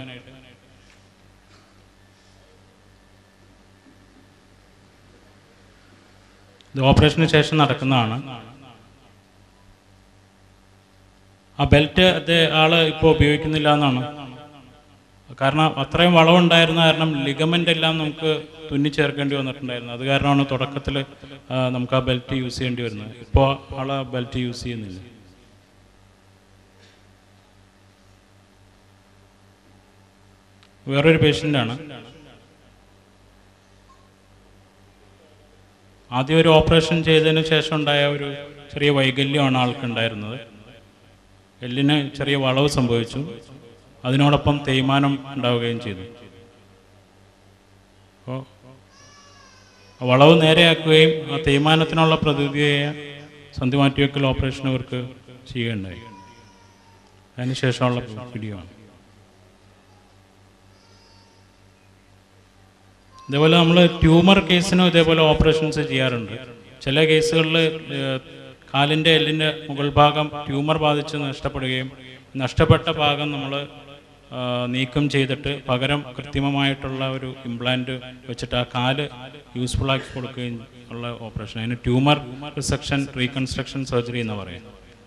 ഇത് ഓപ്പറേഷന് ശേഷം നടക്കുന്നതാണ് ആ ബെൽറ്റ് അത് ആള് ഇപ്പോൾ ഉപയോഗിക്കുന്നില്ല എന്നാണ് കാരണം അത്രയും വളവുണ്ടായിരുന്ന കാരണം ലിഗമെന്റ് എല്ലാം നമുക്ക് തുന്നി ചേർക്കേണ്ടി വന്നിട്ടുണ്ടായിരുന്നു അത് കാരണമാണ് തുടക്കത്തിൽ നമുക്ക് ആ ബെൽറ്റ് യൂസ് ചെയ്യേണ്ടി വരുന്നത് ഇപ്പോൾ ആൾ ആ ബെൽറ്റ് യൂസ് ചെയ്യുന്നില്ല വേറൊരു പേഷ്യൻ്റാണ് ആദ്യം ഒരു ഓപ്പറേഷൻ ചെയ്തതിന് ശേഷം ഉണ്ടായ ഒരു ചെറിയ വൈകല്യമാണ് ആൾക്കുണ്ടായിരുന്നത് എല്ലിന് ചെറിയ വളവ് സംഭവിച്ചു അതിനോടൊപ്പം തേയ്മാനം ഉണ്ടാവുകയും ചെയ്തു അപ്പോൾ വളവ് നേരെയാക്കുകയും ആ തേയ്മാനത്തിനുള്ള പ്രതിവിധിയായ സന്ധി മാറ്റിവെക്കൽ ഓപ്പറേഷൻ ഇവർക്ക് ചെയ്യുകയുണ്ടായി അതിനുശേഷമുള്ള വീഡിയോ ആണ് ഇതേപോലെ നമ്മൾ ട്യൂമർ കേസിനും ഇതേപോലെ ഓപ്പറേഷൻസ് ചെയ്യാറുണ്ട് ചില കേസുകളിൽ കാലിൻ്റെ എല്ലിൻ്റെ മുകൾ ഭാഗം ട്യൂമർ ബാധിച്ച് നഷ്ടപ്പെടുകയും നഷ്ടപ്പെട്ട ഭാഗം നമ്മൾ നീക്കം ചെയ്തിട്ട് പകരം കൃത്രിമമായിട്ടുള്ള ഒരു ഇംപ്ലാന്റ് വെച്ചിട്ട് ആ കാല് യൂസ്ഫുൾ ആക്കി കൊടുക്കുകയും ഉള്ള ഓപ്പറേഷൻ അതിന് ട്യൂമർ റിസെക്ഷൻ റീകൺസ്ട്രക്ഷൻ സർജറി എന്ന് പറയും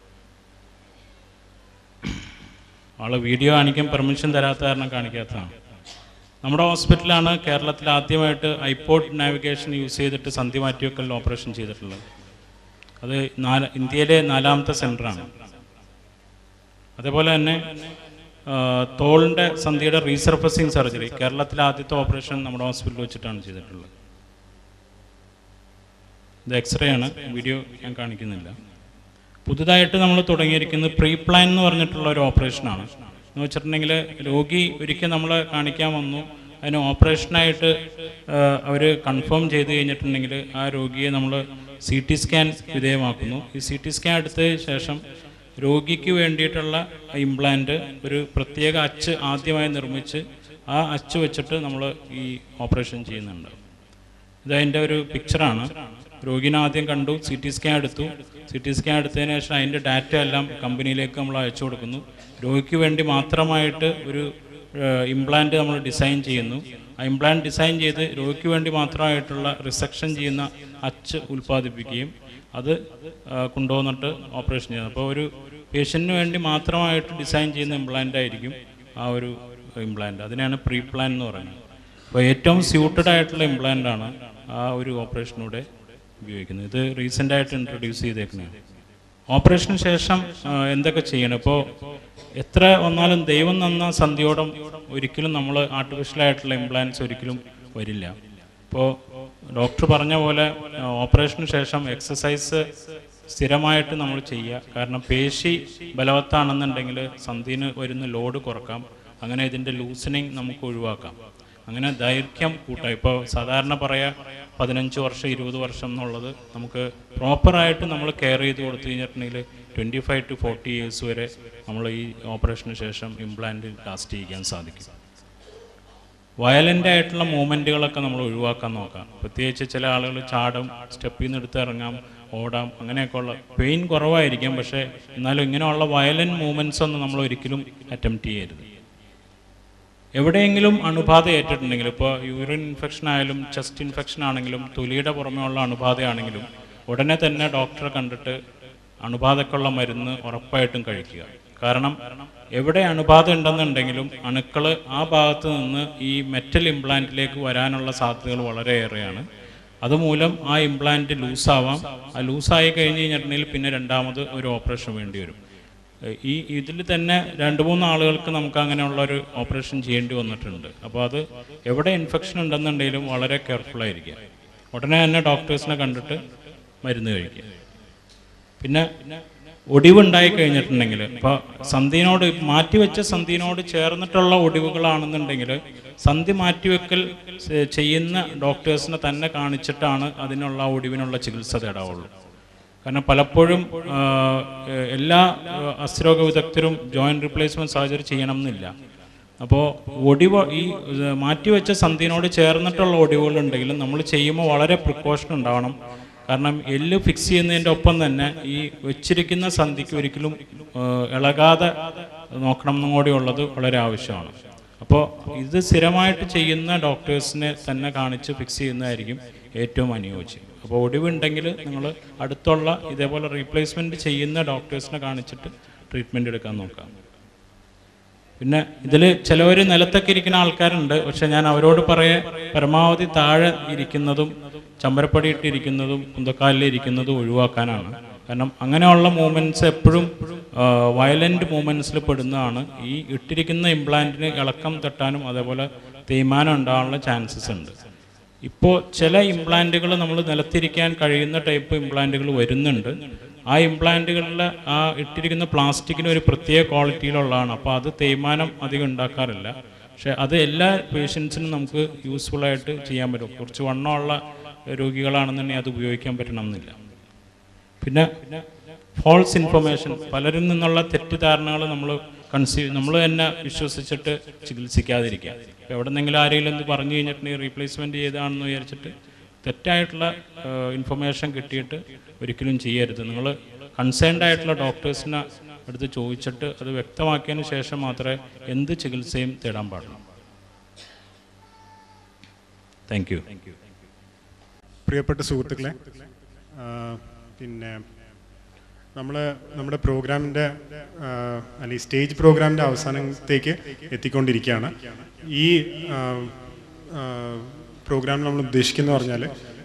ആള് വീഡിയോ കാണിക്കാൻ പെർമിഷൻ തരാത്ത കാരണം കാണിക്കാത്തതാണ് നമ്മുടെ ഹോസ്പിറ്റലാണ് കേരളത്തിൽ ആദ്യമായിട്ട് ഐപോഡ് നാവിഗേഷൻ യൂസ് ചെയ്തിട്ട് സന്ധി മാറ്റിവെക്കൽ ഓപ്പറേഷൻ ചെയ്തിട്ടുള്ളത് അത് നാല് ഇന്ത്യയിലെ നാലാമത്തെ സെൻ്ററാണ് അതേപോലെ തന്നെ ആ, തോളിൻ്റെ സന്ധിയുടെ റീസർഫസിങ് സർജറി കേരളത്തിലെ ആദ്യത്തെ ഓപ്പറേഷൻ നമ്മുടെ ഹോസ്പിറ്റലിൽ വെച്ചിട്ടാണ് ചെയ്തിട്ടുള്ളത് ഇത് എക്സ്റേ ആണ് വീഡിയോ ഞാൻ കാണിക്കുന്നില്ല പുതുതായിട്ട് നമ്മൾ തുടങ്ങിയിരിക്കുന്നത് പ്രീ പ്ലാൻ എന്ന് പറഞ്ഞിട്ടുള്ള ഒരു ഓപ്പറേഷനാണ് എന്ന് വെച്ചിട്ടുണ്ടെങ്കിൽ രോഗി ഒരിക്കൽ നമ്മളെ കാണിക്കാൻ വന്നു അതിന് ഓപ്പറേഷനായിട്ട് അവർ കൺഫേം ചെയ്ത് കഴിഞ്ഞിട്ടുണ്ടെങ്കിൽ ആ രോഗിയെ നമ്മൾ സി ടി സ്കാൻ വിധേയമാക്കുന്നു ഈ സി ടി സ്കാൻ എടുത്തതിന് ശേഷം രോഗിക്ക് വേണ്ടിയിട്ടുള്ള ഇംപ്ലാന്റ് ഒരു പ്രത്യേക അച്ച് ആദ്യമായി നിർമ്മിച്ച് ആ അച്ച് വെച്ചിട്ട് നമ്മൾ ഈ ഓപ്പറേഷൻ ചെയ്യുന്നുണ്ട് ഇതതിൻ്റെ ഒരു പിക്ചറാണ് രോഗിനെ ആദ്യം കണ്ടു C T scan C T T സ്കാൻ എടുത്തതിന് ശേഷം അതിൻ്റെ ഡാറ്റ എല്ലാം കമ്പനിയിലേക്ക് നമ്മൾ അയച്ചു കൊടുക്കുന്നു രോഗിക്ക് വേണ്ടി മാത്രമായിട്ട് ഒരു ഇംപ്ലാന്റ് നമ്മൾ ഡിസൈൻ ചെയ്യുന്നു ആ ഇംപ്ലാന്റ് ഡിസൈൻ ചെയ്ത് രോഗിക്ക് വേണ്ടി മാത്രമായിട്ടുള്ള റിസെക്ഷൻ ചെയ്യുന്ന അച്ച് ഉൽപ്പാദിപ്പിക്കുകയും അത് ആ, കൊണ്ടുവന്നിട്ട് ഓപ്പറേഷൻ ചെയ്യുന്നത് അപ്പോൾ ഒരു പേഷ്യൻറ്റിന് വേണ്ടി മാത്രമായിട്ട് ഡിസൈൻ ചെയ്യുന്ന ഇംപ്ലാന്റ് ആയിരിക്കും ആ ഒരു ഇംപ്ലാന്റ് അതിനെയാണ് പ്രീ പ്ലാൻ എന്ന് പറയുന്നത് അപ്പോൾ ഏറ്റവും സ്യൂട്ടഡ് ആയിട്ടുള്ള ഇംപ്ലാന്റ് ആണ് ആ ഒരു ഓപ്പറേഷനൂടെ ഉപയോഗിക്കുന്നത് ഇത് റീസെൻ്റ് ആയിട്ട് ഇൻട്രൊഡ്യൂസ് ചെയ്തേക്കുന്നതാണ് ഓപ്പറേഷന് ശേഷം ആ, എന്തൊക്കെ ചെയ്യണം ഇപ്പോൾ എത്ര വന്നാലും ദൈവം നന്ന സന്ധിയോടം ഒരിക്കലും നമ്മൾ ആർട്ടിഫിഷ്യൽ ആയിട്ടുള്ള ഇംപ്ലാൻസ് ഒരിക്കലും വരില്ല ഇപ്പോൾ ഡോക്ടർ പറഞ്ഞ പോലെ ആ, ഓപ്പറേഷന് ശേഷം എക്സസൈസ് സ്ഥിരമായിട്ട് നമ്മൾ ചെയ്യുക കാരണം പേശി ബലവത്താണെന്നുണ്ടെങ്കിൽ സന്ധിന് വരുന്ന ലോഡ് കുറക്കാം അങ്ങനെ ഇതിൻ്റെ ലൂസനിങ് നമുക്ക് ഒഴിവാക്കാം അങ്ങനെ ദൈർഘ്യം കൂട്ടാം ഇപ്പോൾ സാധാരണ പറയാ പതിനഞ്ച് വർഷം ഇരുപത് വർഷം എന്നുള്ളത് നമുക്ക് പ്രോപ്പറായിട്ട് നമ്മൾ കെയർ ചെയ്ത് കൊടുത്തു കഴിഞ്ഞിട്ടുണ്ടെങ്കിൽ twenty five to forty years വരെ നമ്മൾ ഈ ഓപ്പറേഷന് ശേഷം ഇംപ്ലാന്റ് ലാസ്റ്റ് ചെയ്യിക്കാൻ സാധിക്കും വയലൻ്റ് ആയിട്ടുള്ള മൂവ്മെൻറ്റുകളൊക്കെ നമ്മൾ ഒഴിവാക്കാൻ നോക്കാം പ്രത്യേകിച്ച് ചില ആളുകൾ ചാടും സ്റ്റെപ്പിൽ നിന്ന് എടുത്ത് ഇറങ്ങാം ഓടാം അങ്ങനെയൊക്കെയുള്ള പെയിൻ കുറവായിരിക്കാം പക്ഷേ എന്നാലും ഇങ്ങനെയുള്ള വയലൻറ്റ് മൂവ്മെൻറ്റ്സ് ഒന്നും നമ്മൾ ഒരിക്കലും അറ്റംപ്റ്റ് ചെയ്യരുത് എവിടെയെങ്കിലും അണുബാധ ഏറ്റിട്ടുണ്ടെങ്കിൽ ഇപ്പോൾ യൂറിൻ ഇൻഫെക്ഷൻ ആയാലും ചെസ്റ്റ് ഇൻഫെക്ഷൻ ആണെങ്കിലും തൊലിയുടെ പുറമേ ഉള്ള അണുബാധയാണെങ്കിലും ഉടനെ തന്നെ ഡോക്ടറെ കണ്ടിട്ട് അണുബാധക്കുള്ള മരുന്ന് ഉറപ്പായിട്ടും കഴിക്കുക കാരണം എവിടെ അണുബാധ ഉണ്ടെന്നുണ്ടെങ്കിലും അണുക്കൾ ആ ഭാഗത്ത് നിന്ന് ഈ മെറ്റൽ ഇംപ്ലാന്റിലേക്ക് വരാനുള്ള സാധ്യതകൾ വളരെയേറെയാണ് അതുമൂലം ആ ഇംപ്ലാന്റ് ലൂസാവാം ആ ലൂസായി കഴിഞ്ഞ് കഴിഞ്ഞിട്ടുണ്ടെങ്കിൽ പിന്നെ രണ്ടാമത് ഒരു ഓപ്പറേഷൻ വേണ്ടി വരും ഈ ഇതിൽ തന്നെ രണ്ട് മൂന്ന് ആളുകൾക്ക് നമുക്ക് അങ്ങനെയുള്ള ഒരു ഓപ്പറേഷൻ ചെയ്യേണ്ടി വന്നിട്ടുണ്ട് അപ്പോൾ അത് എവിടെ ഇൻഫെക്ഷൻ ഉണ്ടെന്നുണ്ടെങ്കിലും വളരെ കെയർഫുൾ ആയിരിക്കുക ഉടനെ തന്നെ ഡോക്ടേഴ്സിനെ കണ്ടിട്ട് മരുന്ന് കഴിക്കുക പിന്നെ ഒടിവുണ്ടായി കഴിഞ്ഞിട്ടുണ്ടെങ്കിൽ ഇപ്പോൾ സന്ധിനോട് മാറ്റിവെച്ച സന്ധിനോട് ചേർന്നിട്ടുള്ള ഒടിവുകളാണെന്നുണ്ടെങ്കിൽ സന്ധി മാറ്റിവെക്കൽ ചെ- ചെയ്യുന്ന ഡോക്ടേഴ്സിനെ തന്നെ കാണിച്ചിട്ടാണ് അതിനുള്ള ആ ഒടിവിനുള്ള ചികിത്സ തേടാവുള്ളൂ കാരണം പലപ്പോഴും ആ, എല്ലാ ആ, അസ്ഥിരോഗ വിദഗ്ധരും ജോയിൻറ്റ് റീപ്ലേസ്മെൻറ്റ് സർജറി ചെയ്യണം എന്നില്ല അപ്പോൾ ഒടിവ് ഈ ഇത് മാറ്റിവെച്ച സന്ധിനോട് ചേർന്നിട്ടുള്ള ഒടിവുകളുണ്ടെങ്കിലും നമ്മൾ ചെയ്യുമ്പോൾ വളരെ പ്രിക്കോഷൻ ഉണ്ടാവണം കാരണം എല്ല് ഫിക്സ് ചെയ്യുന്നതിൻ്റെ ഒപ്പം തന്നെ ഈ വെച്ചിരിക്കുന്ന സന്ധിക്ക് ഒരിക്കലും ആ, ഇളകാതെ നോക്കണം എന്നും കൂടി ഉള്ളത് വളരെ ആവശ്യമാണ് അപ്പോൾ ഇത് സ്ഥിരമായിട്ട് ചെയ്യുന്ന ഡോക്ടേഴ്സിനെ തന്നെ കാണിച്ച് ഫിക്സ് ചെയ്യുന്നതായിരിക്കും ഏറ്റവും അനുയോജ്യം അപ്പോൾ ഒടിവുണ്ടെങ്കിൽ നിങ്ങൾ അടുത്തുള്ള ഇതേപോലെ റീപ്ലേസ്മെൻറ്റ് ചെയ്യുന്ന ഡോക്ടേഴ്സിനെ കാണിച്ചിട്ട് ട്രീറ്റ്മെൻറ്റ് എടുക്കാൻ നോക്കാം പിന്നെ ഇതിൽ ചിലവർ നിലത്തൊക്കെ ഇരിക്കുന്ന ആൾക്കാരുണ്ട് പക്ഷെ ഞാൻ അവരോട് പറയെ പരമാവധി താഴെ ഇരിക്കുന്നതും ചമ്പരപ്പടി ഇട്ടിരിക്കുന്നതും കുന്തക്കാലിൽ ഇരിക്കുന്നതും ഒഴിവാക്കാനാണ് കാരണം അങ്ങനെയുള്ള മൂവ്മെൻറ്റ്സ് എപ്പോഴും വയലൻ്റ് മൂവ്മെൻറ്റ്സിൽ പെടുന്നതാണ് ഈ ഇട്ടിരിക്കുന്ന ഇംപ്ലാന്റിന് ഇളക്കം തട്ടാനും അതേപോലെ തേയ്മാനം ഉണ്ടാകാനുള്ള ചാൻസസ് ഉണ്ട് ഇപ്പോൾ ചില ഇംപ്ലാന്റുകൾ നമ്മൾ നിലത്തിരിക്കാൻ കഴിയുന്ന ടൈപ്പ് ഇംപ്ലാന്റുകൾ വരുന്നുണ്ട് ആ ഇംപ്ലാന്റുകളിൽ ആ ഇട്ടിരിക്കുന്ന പ്ലാസ്റ്റിക്കിന് ഒരു പ്രത്യേക ക്വാളിറ്റിയിലുള്ളതാണ് അപ്പോൾ അത് തേയ്മാനം അധികം ഉണ്ടാക്കാറില്ല പക്ഷേ അത് എല്ലാ പേഷ്യൻസിനും നമുക്ക് യൂസ്ഫുൾ ആയിട്ട് ചെയ്യാൻ പറ്റും കുറച്ച് വണ്ണമുള്ള രോഗികളാണെന്നുണ്ടെങ്കിൽ അത് ഉപയോഗിക്കാൻ പറ്റണമെന്നില്ല പിന്നെ ഫോൾസ് ഇൻഫർമേഷൻ പലരിൽ നിന്നുള്ള തെറ്റിദ്ധാരണകൾ നമ്മൾ കൺസീവ് നമ്മൾ തന്നെ വിശ്വസിച്ചിട്ട് ചികിത്സിക്കാതിരിക്കുക ഇപ്പോൾ എവിടെ നിന്നെങ്കിലും ആരെങ്കിലും എന്ത് പറഞ്ഞു കഴിഞ്ഞിട്ടുണ്ടെങ്കിൽ റീപ്ലേസ്മെൻറ്റ് ചെയ്താണെന്ന് വിചാരിച്ചിട്ട് തെറ്റായിട്ടുള്ള ഇൻഫർമേഷൻ കിട്ടിയിട്ട് ഒരിക്കലും ചെയ്യരുത് നിങ്ങൾ കൺസേൺഡ് ആയിട്ടുള്ള ഡോക്ടേഴ്സിനെ അടുത്ത് ചോദിച്ചിട്ട് അത് വ്യക്തമാക്കിയതിന് ശേഷം മാത്രമേ എന്ത് ചികിത്സയും തേടാൻ പാടുള്ളൂ താങ്ക് യു പ്രിയപ്പെട്ട സുഹൃത്തുക്കളെ ആ, പിന്നെ നമ്മൾ നമ്മുടെ പ്രോഗ്രാമിൻ്റെ അല്ലെങ്കിൽ സ്റ്റേജ് പ്രോഗ്രാമിൻ്റെ അവസാനത്തേക്ക് എത്തിക്കൊണ്ടിരിക്കുകയാണ് ഈ പ്രോഗ്രാം നമ്മൾ ഉദ്ദേശിക്കുന്നത് പറഞ്ഞാൽ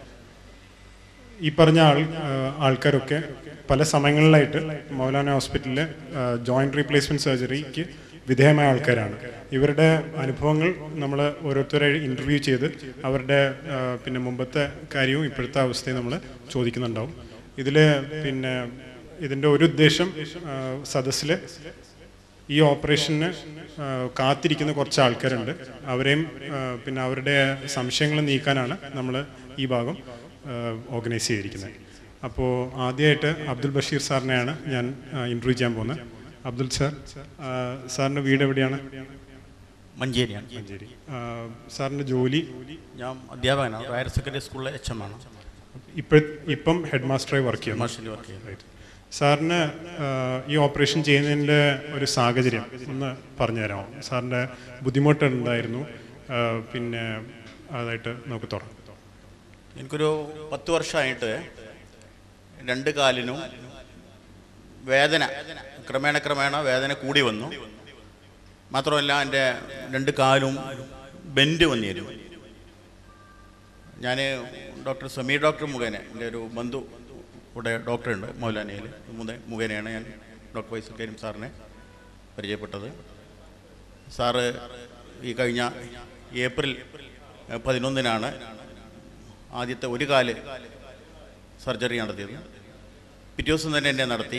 ഈ പറഞ്ഞ ആൾ ആ, ആൾക്കാരൊക്കെ പല സമയങ്ങളിലായിട്ട് മൗലാന ഹോസ്പിറ്റലിൽ ജോയിൻറ്റ് റീപ്ലേസ്മെൻറ്റ് സർജറിക്ക് വിധേയമായ ആൾക്കാരാണ് ഇവരുടെ അനുഭവങ്ങൾ നമ്മൾ ഓരോരുത്തരെ ഇൻ്റർവ്യൂ ചെയ്ത് അവരുടെ ആ, പിന്നെ മുമ്പത്തെ കാര്യവും ഇപ്പോഴത്തെ അവസ്ഥയും നമ്മൾ ചോദിക്കുന്നുണ്ടാവും ഇതിൽ പിന്നെ ഇതിൻ്റെ ഒരു ഉദ്ദേശം സദസ്സിൽ ഈ ഓപ്പറേഷന് ആ, കാത്തിരിക്കുന്ന കുറച്ച് ആൾക്കാരുണ്ട് അവരെയും ആ, പിന്നെ അവരുടെ സംശയങ്ങൾ നീക്കാനാണ് നമ്മൾ ഈ ഭാഗം ഓർഗനൈസ് ചെയ്തിരിക്കുന്നത് അപ്പോൾ ആദ്യമായിട്ട് അബ്ദുൽ ബഷീർ സാറിനെയാണ് ഞാൻ ഇൻ്റർവ്യൂ ചെയ്യാൻ പോകുന്നത് അബ്ദുൽ സാർ ആ, സാറിൻ്റെ വീട് എവിടെയാണ് മഞ്ചേരിയാണ് മഞ്ചേരി ആ, സാറിൻ്റെ ജോലി ഞാൻ അധ്യാപകനാണ് ഹയർ സെക്കൻഡറി സ്കൂളിലെ എച്ച് എം ആണ് ഇപ്പോഴ ഇപ്പം ഹെഡ് മാസ്റ്ററായി വർക്ക് ചെയ്യുന്നു മാസ്റ്ററിൽ വർക്ക് ചെയ്യുന്നു Right. സാറിന് ആ, ഈ ഓപ്പറേഷൻ ചെയ്യുന്നതിൻ്റെ ഒരു സാഹചര്യം ഒന്ന് പറഞ്ഞു തരാമോ സാറിൻ്റെ ബുദ്ധിമുട്ടുണ്ടായിരുന്നു ആ, പിന്നെ അതായിട്ട് നമുക്ക് തുടങ്ങാം എനിക്കൊരു പത്ത് വർഷമായിട്ട് രണ്ട് കാലിനും വേദന ക്രമേണ ക്രമേണ വേദന കൂടി വന്നു മാത്രമല്ല എൻ്റെ രണ്ട് കാലും ബെൻഡ് വന്നിരുന്നു ഞാൻ ഡോക്ടർ സമീർ ഡോക്ടർ മുഖേന എൻ്റെ ഒരു ബന്ധു ഇവിടെ ഡോക്ടറുണ്ട് മൗലാനയിൽ മുതേ മുഖേനയാണ് ഞാൻ ഡോക്ടർ വൈസ് കരീം സാറിനെ പരിചയപ്പെട്ടത് സാറ് ഈ കഴിഞ്ഞ ഏപ്രിൽ ഏഹ്, പതിനൊന്നിനാണ് ആദ്യത്തെ ഒരു കാല് സർജറി നടത്തിയത് പിറ്റേ ദിവസം തന്നെ എന്നെ നടത്തി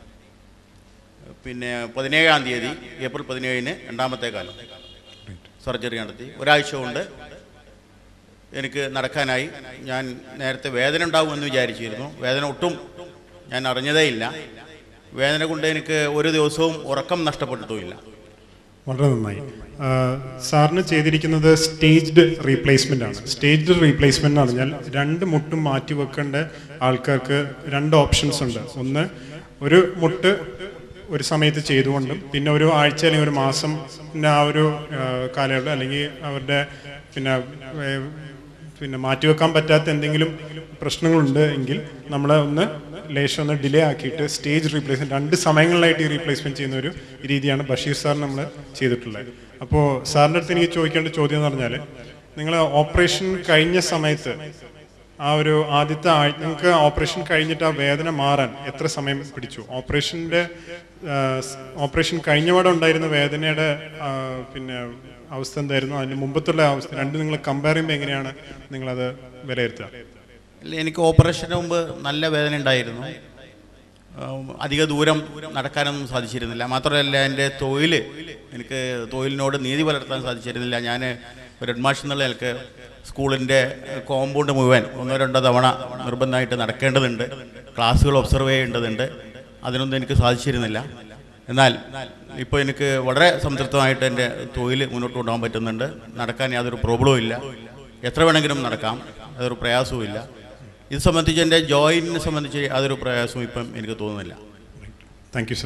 പിന്നെ പതിനേഴാം തീയതി ഏപ്രിൽ പതിനേഴിന് രണ്ടാമത്തെ കാലം സർജറി നടത്തി ഒരാഴ്ച കൊണ്ട് എനിക്ക് നടക്കാനായി ഞാൻ നേരത്തെ വേദന ഉണ്ടാകുമെന്ന് വിചാരിച്ചിരുന്നു വേദന ഒട്ടും ഞാൻ അറിഞ്ഞതേ ഇല്ല വേദന കൊണ്ട് എനിക്ക് ഒരു ദിവസവും ഉറക്കം നഷ്ടപ്പെട്ടിട്ടുമില്ല വളരെ നന്നായി ആ, സാറിന് ചെയ്തിരിക്കുന്നത് സ്റ്റേജ്ഡ് റീപ്ലേസ്മെന്റ് ആണ് സ്റ്റേജ്ഡ് റീപ്ലേസ്മെന്റ് എന്ന് പറഞ്ഞാൽ രണ്ട് മുട്ടും മാറ്റി വെക്കേണ്ട ആൾക്കാർക്ക് രണ്ട് ഓപ്ഷൻസ് ഉണ്ട് ഒന്ന് ഒരു മുട്ട് ഒരു സമയത്ത് ചെയ്തുകൊണ്ടും പിന്നെ ഒരു ആഴ്ച അല്ലെങ്കിൽ ഒരു മാസം ആ ഒരു ആ, കാലയളവ് അല്ലെങ്കിൽ അവരുടെ പിന്നെ ഏ, പിന്നെ മാറ്റിവെക്കാൻ പറ്റാത്ത എന്തെങ്കിലും പ്രശ്നങ്ങളുണ്ട് എങ്കിൽ നമ്മൾ ഒന്ന് ലേശം ഒന്ന് ഡിലേ ആക്കിയിട്ട് സ്റ്റേജ് റീപ്ലേസ്മെന്റ് രണ്ട് സമയങ്ങളിലായിട്ട് ഈ റീപ്ലേസ്മെന്റ് ചെയ്യുന്ന ഒരു രീതിയാണ് ബഷീർ സാർ നമ്മൾ ചെയ്തിട്ടുള്ളത് അപ്പോൾ സാറിൻ്റെ അടുത്ത് എനിക്ക് ചോദിക്കേണ്ട ചോദ്യം എന്ന് പറഞ്ഞാൽ നിങ്ങൾ ഓപ്പറേഷൻ കഴിഞ്ഞ സമയത്ത് ആ ഒരു ആദ്യത്തെ ആഴ്ച നിങ്ങൾക്ക് ഓപ്പറേഷൻ കഴിഞ്ഞിട്ട് ആ വേദന മാറാൻ എത്ര സമയം പിടിച്ചു ഓപ്പറേഷൻ്റെ ഓപ്പറേഷൻ കഴിഞ്ഞപാടെ ഉണ്ടായിരുന്ന വേദനയുടെ ആ, പിന്നെ അവസ്ഥ എന്തായിരുന്നു അതിന് മുമ്പത്തുള്ള അവസ്ഥ രണ്ട് നിങ്ങൾ കമ്പയർ ചെയ്യുമ്പോൾ എങ്ങനെയാണ് നിങ്ങളത് വിലയിരുത്തുക ഇല്ല, എനിക്ക് ഓപ്പറേഷന് മുമ്പ് നല്ല വേദന ഉണ്ടായിരുന്നു ഉം, അധിക ദൂരം നടക്കാനൊന്നും സാധിച്ചിരുന്നില്ല മാത്രമല്ല എൻ്റെ തൊഴിൽ എനിക്ക് തൊഴിലിനോട് നീതി പുലർത്താൻ സാധിച്ചിരുന്നില്ല ഞാൻ ഒരു ഹെഡ്മാസ്റ്റർ എന്നുള്ള നിലക്ക് സ്കൂളിൻ്റെ കോമ്പൗണ്ട് മുഴുവൻ ഒന്നോ രണ്ടോ തവണ നിർബന്ധമായിട്ട് നടക്കേണ്ടതുണ്ട് ക്ലാസ്സുകൾ ഒബ്സർവ് ചെയ്യേണ്ടതുണ്ട് അതിനൊന്നും എനിക്ക് സാധിച്ചിരുന്നില്ല എന്നാൽ ഇപ്പോൾ എനിക്ക് വളരെ സംതൃപ്തമായിട്ട് എൻ്റെ തൊഴിൽ മുന്നോട്ട് കൊണ്ടുപോകാൻ പറ്റുന്നുണ്ട് നടക്കാൻ യാതൊരു പ്രോബ്ലവും ഇല്ല എത്ര വേണമെങ്കിലും നടക്കാം അതൊരു പ്രയാസവും ഇല്ല ഇത് സംബന്ധിച്ച് എൻ്റെ ജോയിൻറ്റിനെ സംബന്ധിച്ച് യാതൊരു പ്രയാസവും ഇപ്പം എനിക്ക് തോന്നുന്നില്ല താങ്ക് യു സർ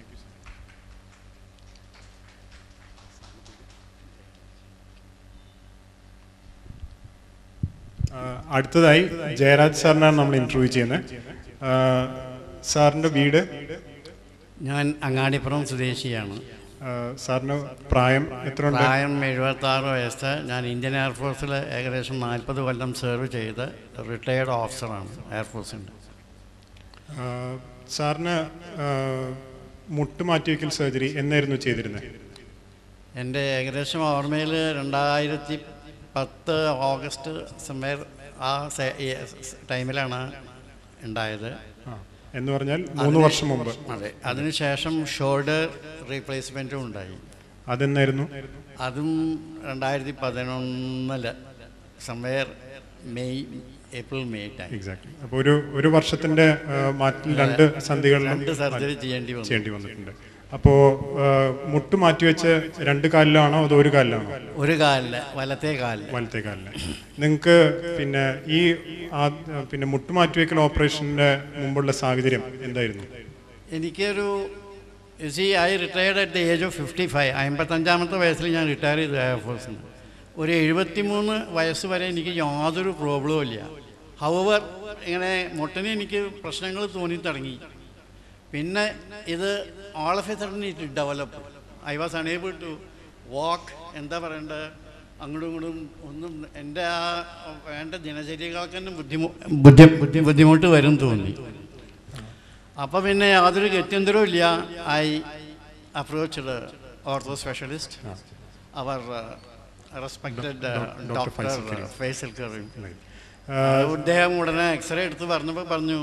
അടുത്തതായി ജയരാജ് സാറിനാണ് നമ്മൾ ഇന്റർവ്യൂ ചെയ്യുന്നത് സാറിൻ്റെ വീട് ഞാൻ അങ്ങാടിപ്പുറം സ്വദേശിയാണ് ആ, സാറിന് പ്രായം എത്ര ഉണ്ട് പ്രായം എഴുപത്താറ് വയസ്സ് ഞാൻ ഇന്ത്യൻ എയർഫോഴ്സിൽ ഏകദേശം നാൽപ്പത് കൊല്ലം സെർവ് ചെയ്ത് റിട്ടയേർഡ് ഓഫീസറാണ് എയർഫോഴ്സിൻ്റെ ആ, സാറിന് ആ, മുട്ട് മാറ്റിവെക്കൽ സർജറി എന്നായിരുന്നു ചെയ്തിരുന്നത് എൻ്റെ ഏകദേശം ഓർമ്മയിൽ രണ്ടായിരത്തി പത്ത് ഓഗസ്റ്റ് സമയർ ആ സെ- ഈ സ് ടൈമിലാണ് ഉണ്ടായത് ആ, എന്ന് പറഞ്ഞാൽ മൂന്ന് അതിന് വർഷം മുമ്പ്. അതെ അതിനുശേഷം ഷോൾഡർ റീപ്ലേസ്മെൻറ്റും ഉണ്ടായി അതെന്നായിരുന്നു അതും രണ്ടായിരത്തി പതിനൊന്നില് summer May April May time exactly അപ്പോൾ ഒരു ഒരു വർഷത്തിന്റെ ആ, മാറ്റിൽ രണ്ട് സന്ധികളിലും രണ്ട് സർജറി ചെയ്യേണ്ടി വന്നു. ചെയ്യേണ്ടി വന്നിട്ടുണ്ട് അപ്പോൾ മുട്ട് മാറ്റിവെച്ച് രണ്ട് കാലിലാണോ അതോ ഒരു കാലിലാണോ ഒരു കാലില് വലത്തെ കാലില് വലത്തെ കാലില് നിങ്ങൾക്ക് പിന്നെ ഈ ആ- പിന്നെ മുട്ട് മാറ്റിവെക്കൽ ഓപ്പറേഷന്റെ മുമ്പുള്ള സാഹചര്യം എന്തായിരുന്നു എനിക്കൊരു C I retired at the age of fifty five അമ്പത്തഞ്ചാമത്തെ വയസ്സിൽ ഞാൻ റിട്ടയർ ചെയ്തു എയർഫോഴ്സിൽ നിന്ന് ഒരു എഴുപത്തിമൂന്ന് വയസ്സ് വരെ എനിക്ക് യാതൊരു പ്രോബ്ലവും ഇല്ല ഹവർ ഇങ്ങനെ മുട്ടന് എനിക്ക് പ്രശ്നങ്ങൾ തോന്നി തുടങ്ങി പിന്നെ ഇത് all of a sudden it develop I was unable to walk എന്താ പറയണ്ടത് അങ്ങോട്ടും ഇങ്ങോട്ടും ഒന്നും എൻ്റെ ആ വേണ്ട ദിനചര്യകൾക്ക് തന്നെ ബുദ്ധിമു ബുദ്ധി ബുദ്ധി ബുദ്ധിമുട്ട് വരും തോന്നി അപ്പോൾ പിന്നെ യാതൊരു ഗത്യന്തരവും ഇല്ല ഐ അപ്രോച്ച്ഡ് ഓർത്തോ സ്പെഷ്യലിസ്റ്റ് അവർ respected Dr. Doctor Faisal Karim. Faisal Karim Uh, അദ്ദേഹം ഉടനെ എക്സ്റേ എടുത്ത് പറഞ്ഞപ്പോൾ പറഞ്ഞു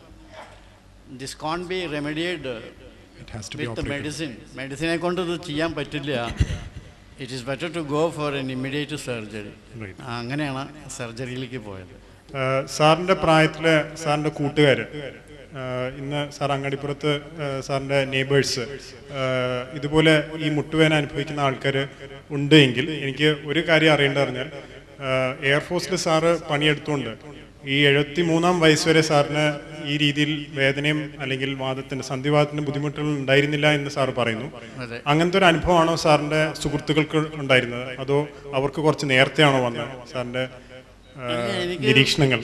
this can be remedied has to be with operated. Medicine മെഡിസിനെ കൊണ്ട് ഇത് ചെയ്യാൻ പറ്റില്ല it is better to go for an immediate surgery Right. അങ്ങനെയാണ് സർജറിയിലേക്ക് പോയത് ആ, സാറിന്റെ പ്രായത്തിലെ സാറിന്റെ കൂട്ടുകാർ ഇന്ന് സാർ അങ്ങാടിപ്പുറത്ത് ആ, സാറിന്റെ നെയ്ബേഴ്സ് ഇതുപോലെ ഈ മുട്ടുവേന അനുഭവിക്കുന്ന ആൾക്കാർ ഉണ്ട് എങ്കിൽ എനിക്ക് ഒരു കാര്യം അറിയേണ്ട പറഞ്ഞാൽ എയർഫോഴ്സിൽ സാറ് പണിയെടുത്തുകൊണ്ട് ഈ എഴുപത്തി മൂന്നാം വയസ്സ് വരെ സാറിന് ഈ രീതിയിൽ വേദനയും അല്ലെങ്കിൽ വാദത്തിന്റെ സന്ധിവാദത്തിന്റെ ബുദ്ധിമുട്ടുകൾ ഉണ്ടായിരുന്നില്ല എന്ന് സാർ പറയുന്നു അതെ. അങ്ങനത്തെ ഒരു അനുഭവമാണോ സാറിന്റെ സുഹൃത്തുക്കൾക്ക് ഉണ്ടായിരുന്നത് അതോ അവർക്ക് കുറച്ച് നേരത്തെയാണോ വന്നത് സാറിന്റെ ആ, ഇല്ല, എനിക്ക് നിരീക്ഷണങ്ങൾ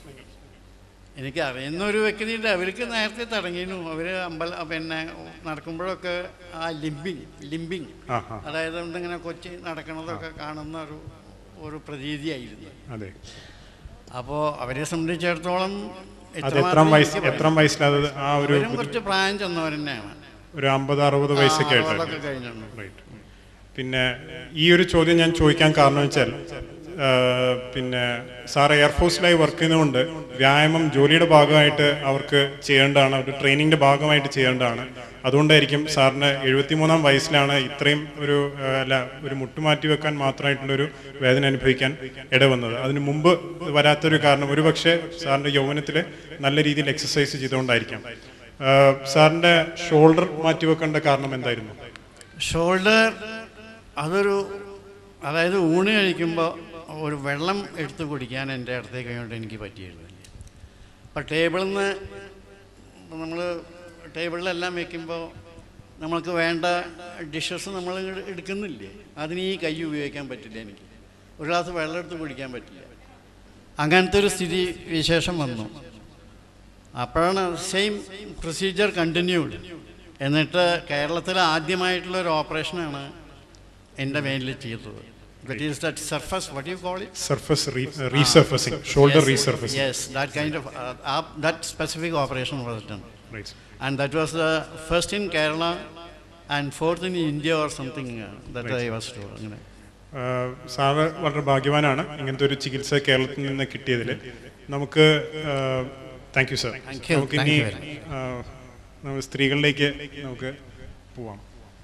എനിക്ക് അറിയുന്ന ഒരു വ്യക്തിയുണ്ട് അവർക്ക് നേരത്തെ തുടങ്ങിയിരുന്നു അവർ അമ്പല പിന്നെ നടക്കുമ്പോഴൊക്കെ ആ ലിംബിങ് ലിംബിങ് ആ, ആ. അതായത് ഇങ്ങനെ കൊച്ചി നടക്കണതൊക്കെ കാണുന്ന ഒരു ഒരു പ്രതീതിയായിരുന്നു അതെ അപ്പോൾ അവരെ സംബന്ധിച്ചിടത്തോളം അത് എത്രമാത്രം എത്രാം വയസ്സ് എനിക്ക് എത്രാം വയസ്സിലത് ആ ഒരു അവരും കുറച്ച് പ്രായം ചെന്നവർ തന്നെയാണ് ഒരു അമ്പത് അറുപത് ആ, വയസ്സൊക്കെ അറുപതൊക്കെ ആയിട്ടാണ് കഴിഞ്ഞിട്ടുണ്ട്. റൈറ്റ് പിന്നെ ഈ ഒരു ചോദ്യം ഞാൻ ചോദിക്കാൻ കാരണം വെച്ചാൽ ആ, പിന്നെ സാർ എയർഫോഴ്സിലായി വർക്ക് ചെയ്യുന്നതുകൊണ്ട് വ്യായാമം ജോലിയുടെ ഭാഗമായിട്ട് അവർക്ക് ചെയ്യേണ്ടതാണ് ഒരു ട്രെയിനിങ്ങിന്റെ ഭാഗമായിട്ട് ചെയ്യേണ്ടതാണ് അതുകൊണ്ടായിരിക്കും സാറിന് എഴുപത്തിമൂന്നാം വയസ്സിലാണ് ഇത്രയും ഒരു ആ, അല്ല ഒരു മുട്ടുമാറ്റി വെക്കാൻ മാത്രമായിട്ടുള്ള ഒരു വേദന അനുഭവിക്കാൻ ഇടവന്നത് അതിന് മുമ്പ് വരാത്തൊരു കാരണം ഒരു പക്ഷേ സാറിന്റെ യൗവനത്തിൽ നല്ല രീതിയിൽ എക്സസൈസ് ചെയ്തുകൊണ്ടായിരിക്കാം ആ, സാറിന്റെ ഷോൾഡർ മാറ്റി വെക്കേണ്ട കാരണം എന്തായിരുന്നു ഷോൾഡർ അതൊരു അതായത് ഊണ് കഴിക്കുമ്പോൾ ഒരു വെള്ളം എടുത്ത് കുടിക്കാൻ എൻ്റെ അടുത്തേക്ക് കൊണ്ട് എനിക്ക് പറ്റിയിരുന്നില്ല അപ്പോൾ ടേബിളിൽ നിന്ന് നമ്മൾ ടേബിളിലെല്ലാം വെക്കുമ്പോൾ നമ്മൾക്ക് വേണ്ട ഡിഷസ് നമ്മൾ ഇങ്ങട് എടുക്കുന്നില്ലേ അതിന് ഈ കൈ ഉപയോഗിക്കാൻ പറ്റില്ല എനിക്ക് ഒരു ഗ്ലാസ് വെള്ളം എടുത്ത് കുടിക്കാൻ പറ്റില്ല അങ്ങനത്തെ ഒരു സ്ഥിതി വിശേഷം വന്നു അപ്പോഴാണ് സെയിം പ്രൊസീജിയർ കണ്ടിന്യൂഡ് എന്നിട്ട് കേരളത്തിൽ ആദ്യമായിട്ടുള്ള ഒരു ഓപ്പറേഷനാണ് എൻ്റെ മേലിൽ ചെയ്തത് that is that surface what you call it Surface re- uh, resurfacing, shoulder resurfacing. Yes that kind of that specific operation was done Right. And that was the first in Kerala and fourth in India or something that I was to അങ്ങനെ ആ, സാറ് വളരെ ഭാഗ്യവാനാണ് ഇങ്ങനത്തെ ഒരു ചികിത്സ കേരളത്തിൽ നിന്ന് കിട്ടിയതിൽ നമുക്ക് thank you sir Thank you. നമുക്ക് Thank ഇനി you very ആ, നമ്മൾ സ്ത്രീകളിലേക്ക് നമുക്ക് പോവാം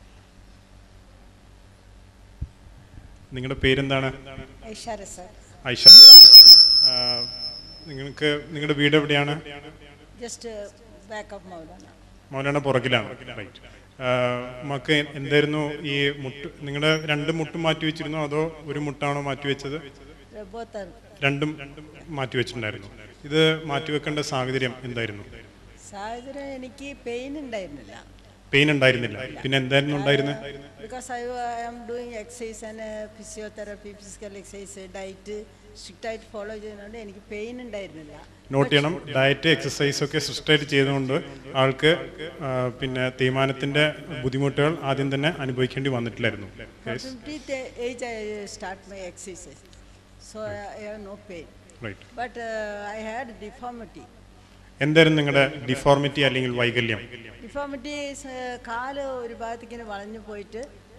നിങ്ങളുടെ പേരെന്താണ് ഐഷാര സർ ഐഷ ആ, നിങ്ങൾക്ക് നിങ്ങളുടെ വീട് എവിടെയാണ് just back of Moulana Moulana പുറകിലാണ് റൈറ്റ് മക്ക് എന്തായിരുന്നു ഈ മുട്ട് നിങ്ങളുടെ രണ്ട് മുട്ടും മാറ്റി വെച്ചിരുന്നോ അതോ ഒരു മുട്ടാണോ മാറ്റി വെച്ചത് ബോത്ത് രണ്ടും മാറ്റി വെച്ചിട്ടുണ്ടായിരുന്നു ഇത് മാറ്റിവെക്കേണ്ട സാഹചര്യം എന്തായിരുന്നു സാഹചര്യം എനിക്ക് പെയിൻ ഉണ്ടായിരുന്നില്ല പെയിൻ ഉണ്ടായിരുന്നില്ല പിന്നെ എന്തായിരുന്നു ഉണ്ടായിരുന്നത് because I am doing exercise and physiotherapy physical exercise diet strict ആയിട്ട് ഫോളോ ചെയ്യുന്നതുകൊണ്ട് എനിക്ക് പെയിൻ ഉണ്ടായിരുന്നില്ല നോട്ട് ചെയ്യണം ഡയറ്റ് എക്സസൈസ് ഒക്കെ സൃഷ്ടിയായിട്ട് ചെയ്തുകൊണ്ട് ആൾക്ക് ആ, പിന്നെ തേയ്മാനത്തിന്റെ ബുദ്ധിമുട്ടുകൾ ആദ്യം തന്നെ അനുഭവിക്കേണ്ടി വന്നിട്ടില്ലായിരുന്നു From 50th age I start my exercise. So I have no pain. Right. But uh, I had deformity. എന്തായിരുന്നു നിങ്ങളുടെ ഡിഫോർമിറ്റി അല്ലെങ്കിൽ വൈകല്യം ഡിഫോമിറ്റി കാല് ഒരു ഭാഗത്തേക്ക് ഇങ്ങനെ വളഞ്ഞു പോയിട്ട്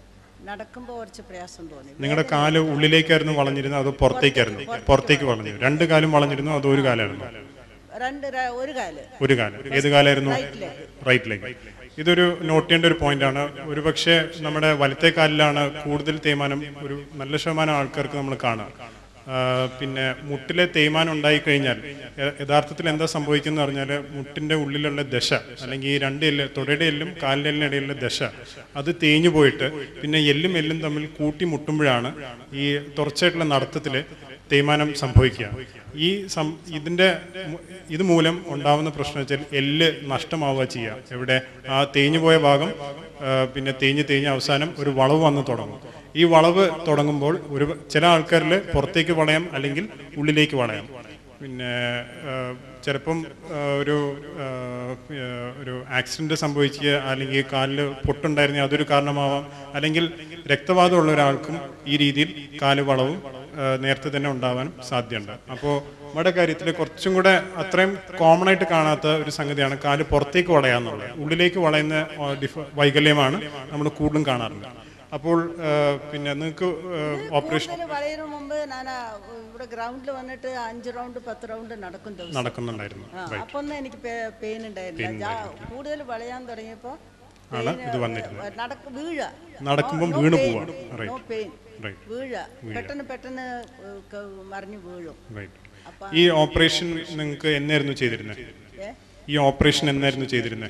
നടക്കുമ്പോൾ കുറച്ച് പ്രയാസം തോന്നി നിങ്ങളുടെ കാല് ഉള്ളിലേക്കായിരുന്നു വളഞ്ഞിരുന്നത് അതോ പുറത്തേക്കായിരുന്നു പുറത്തേക്ക് വളഞ്ഞു രണ്ട് കാലും വളഞ്ഞിരുന്നു അതോ ഒരു കാലായിരുന്നു രണ്ട് ര- ഒരു കാല് ഒരു കാലം ഏത് കാലായിരുന്നു Right leg. റൈറ്റ് ലെഗ് ഇതൊരു നോട്ട് ചെയ്യേണ്ട ഒരു പോയിന്റ് ആണ് ഒരു പക്ഷേ നമ്മുടെ വലത്തെ കാലിലാണ് കൂടുതൽ തേയ്മാനം ഒരു നല്ല ശതമാനം ആൾക്കാർക്ക് നമ്മൾ കാണാം ആ, പിന്നെ മുട്ടിലെ തേയ്മാനം ഉണ്ടായി കഴിഞ്ഞാൽ യ- യഥാർത്ഥത്തിൽ എന്താ സംഭവിക്കുന്നത് പറഞ്ഞാൽ മുട്ടിന്റെ ഉള്ളിലുള്ള ദശ അല്ലെങ്കിൽ ഈ രണ്ട് എല്ല് തുടയുടെ എല്ലും കാലിൻ്റെ എല്ലിനും ഇടയിലുള്ള ദശ അത് തേഞ്ഞു പോയിട്ട് പിന്നെ എല്ലും എല്ലും തമ്മിൽ കൂട്ടി മുട്ടുമ്പോഴാണ് ഈ തുടർച്ചയായിട്ടുള്ള നടത്തത്തിൽ തേയ്മാനം സംഭവിക്കുക ഈ സം ഇതിൻ്റെ മു- ഇത് മൂലം ഉണ്ടാവുന്ന പ്രശ്നം വെച്ചാൽ എല്ല് നഷ്ടമാവുക ചെയ്യുക എവിടെ ആ തേഞ്ഞു പോയ ഭാഗം ആ, പിന്നെ തേഞ്ഞ് തേഞ്ഞ് അവസാനം ഒരു വളവ് വന്ന് തുടങ്ങും ഈ വളവ് തുടങ്ങുമ്പോൾ ഒരു ചില ആൾക്കാരിൽ പുറത്തേക്ക് വളയാം അല്ലെങ്കിൽ ഉള്ളിലേക്ക് വളയാം പിന്നെ ആ, ചിലപ്പം ആ, ഒരു ആ, ആ, ഒരു ആക്സിഡന്റ് സംഭവിക്കുക അല്ലെങ്കിൽ കാലിൽ പൊട്ടുണ്ടായിരുന്ന അതൊരു കാരണമാവാം അല്ലെങ്കിൽ രക്തവാദമുള്ള ഒരാൾക്കും ഈ രീതിയിൽ കാല് വളവും ആ, നേരത്തെ തന്നെ ഉണ്ടാവാൻ സാധ്യതയുണ്ട് അപ്പോൾ നമ്മുടെ കാര്യത്തിൽ കുറച്ചും കൂടെ അത്രയും കോമൺ ആയിട്ട് കാണാത്ത ഒരു സംഗതിയാണ് കാല് പുറത്തേക്ക് വളയാന്നുള്ളത് ഉള്ളിലേക്ക് വളയുന്ന ആ, ഡിഫ- വൈകല്യമാണ് നമ്മൾ കൂടുതലും കാണാറുണ്ട് അപ്പോൾ ആ, പിന്നെ നിങ്ങൾക്ക് ഓപ്പറേഷൻ കൂടുതൽ വളയുന്ന മുമ്പ് ഞാൻ ആ ഇവിടെ ഗ്രൗണ്ടിൽ വന്നിട്ട് അഞ്ച് റൗണ്ട് പത്ത് റൗണ്ട് നടക്കും ദിവസം നടക്കുന്നുണ്ടായിരുന്നു ആ, Right. അപ്പൊ ഒന്നും എനിക്ക് പെയിൻ ഉണ്ടായിരുന്നില്ല Pain ജാ- കൂടുതൽ വളയാൻ തുടങ്ങിയപ്പോ ആണ് pain, ഇത് വന്നിരുന്നത്. നടക്ക വീഴ നടക്കുമ്പോൾ No- no വീണ് pain. പോവാണ്. Right. No pain. Right. വീഴ വീഴ. പെട്ടെന്ന് പെട്ടെന്ന് ഏഹ്, ക- മറിഞ്ഞു വീഴും Right. അപ്പൊ ഈ ഓപ്പറേഷൻ നിങ്ങൾക്ക് എന്നായിരുന്നു ചെയ്തിരുന്നത് ഏ? ഈ ഓപ്പറേഷൻ എന്നായിരുന്നു ചെയ്തിരുന്നത്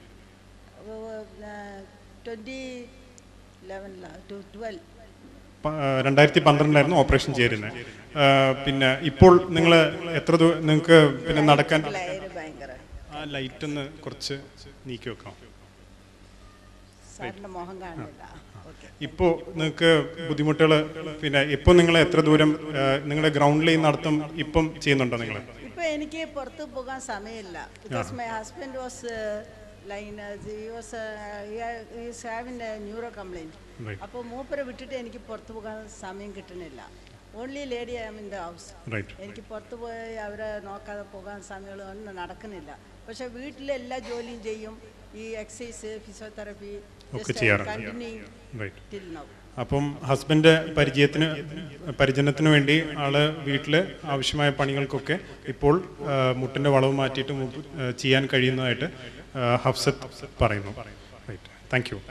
ട്വന്റി ലെവനില ടു ട്വൽവ് പ- ആ, രണ്ടായിരത്തി പന്ത്രണ്ടിലായിരുന്നു ഓപ്പറേഷൻ ചെയ്തിരുന്നത് ആ, പിന്നെ ഇപ്പോൾ നിങ്ങൾ എത്ര ദൂ നിങ്ങൾക്ക് പിന്നെ നടക്കാൻ ഭയങ്കര ആ ലൈറ്റ് ഒന്ന് കുറച്ച് നീക്കി വെക്കാം സാറിന്റെ മുഖം കാണില്ല ഓക്കെ ഇപ്പോൾ നിങ്ങൾക്ക് ബുദ്ധിമുട്ടുകൾ പിന്നെ ഇപ്പോൾ നിങ്ങൾ എത്ര ദൂരം ആ, നിങ്ങളുടെ ഗ്രൗണ്ടിൽ ഈ നടത്തം ഇപ്പം ചെയ്യുന്നുണ്ടോ നിങ്ങൾ ഇപ്പൊ എനിക്ക് പുറത്ത് പോകാൻ സമയമില്ല because my husband was lying is having neuro complaint Right. അപ്പോൾ മൂപ്പരെ വിട്ടിട്ട് എനിക്ക് പുറത്ത് പോകാൻ സമയം കിട്ടുന്നില്ല only lady I am in the house Right. എനിക്ക് പുറത്ത് പോയി അവരെ നോക്കാതെ പോകാൻ സമയങ്ങൾ ഒന്നും നടക്കുന്നില്ല പക്ഷെ വീട്ടിലെ എല്ലാ ജോലിയും ചെയ്യും ഈ എക്സസൈസ് ഫിസിയോതെറപ്പി ഒക്കെ ചെയ്യാറുണ്ട് കണ്ടിന്യൂ റൈറ്റ് ടിൽ നൗ അപ്പം ഹസ്ബൻഡ് പരിചയത്തിന് പരിചരണത്തിന് വേണ്ടി ആള് വീട്ടിൽ ആവശ്യമായ പണികൾക്കൊക്കെ ഇപ്പോൾ ആ, മുട്ടിന്റെ വളവ് മാറ്റിയിട്ട് മു- ആ, ചെയ്യാൻ കഴിയുന്നതായിട്ട് ആ, ഹഫ്സത്ത് പറയുന്നു റൈറ്റ് താങ്ക് യു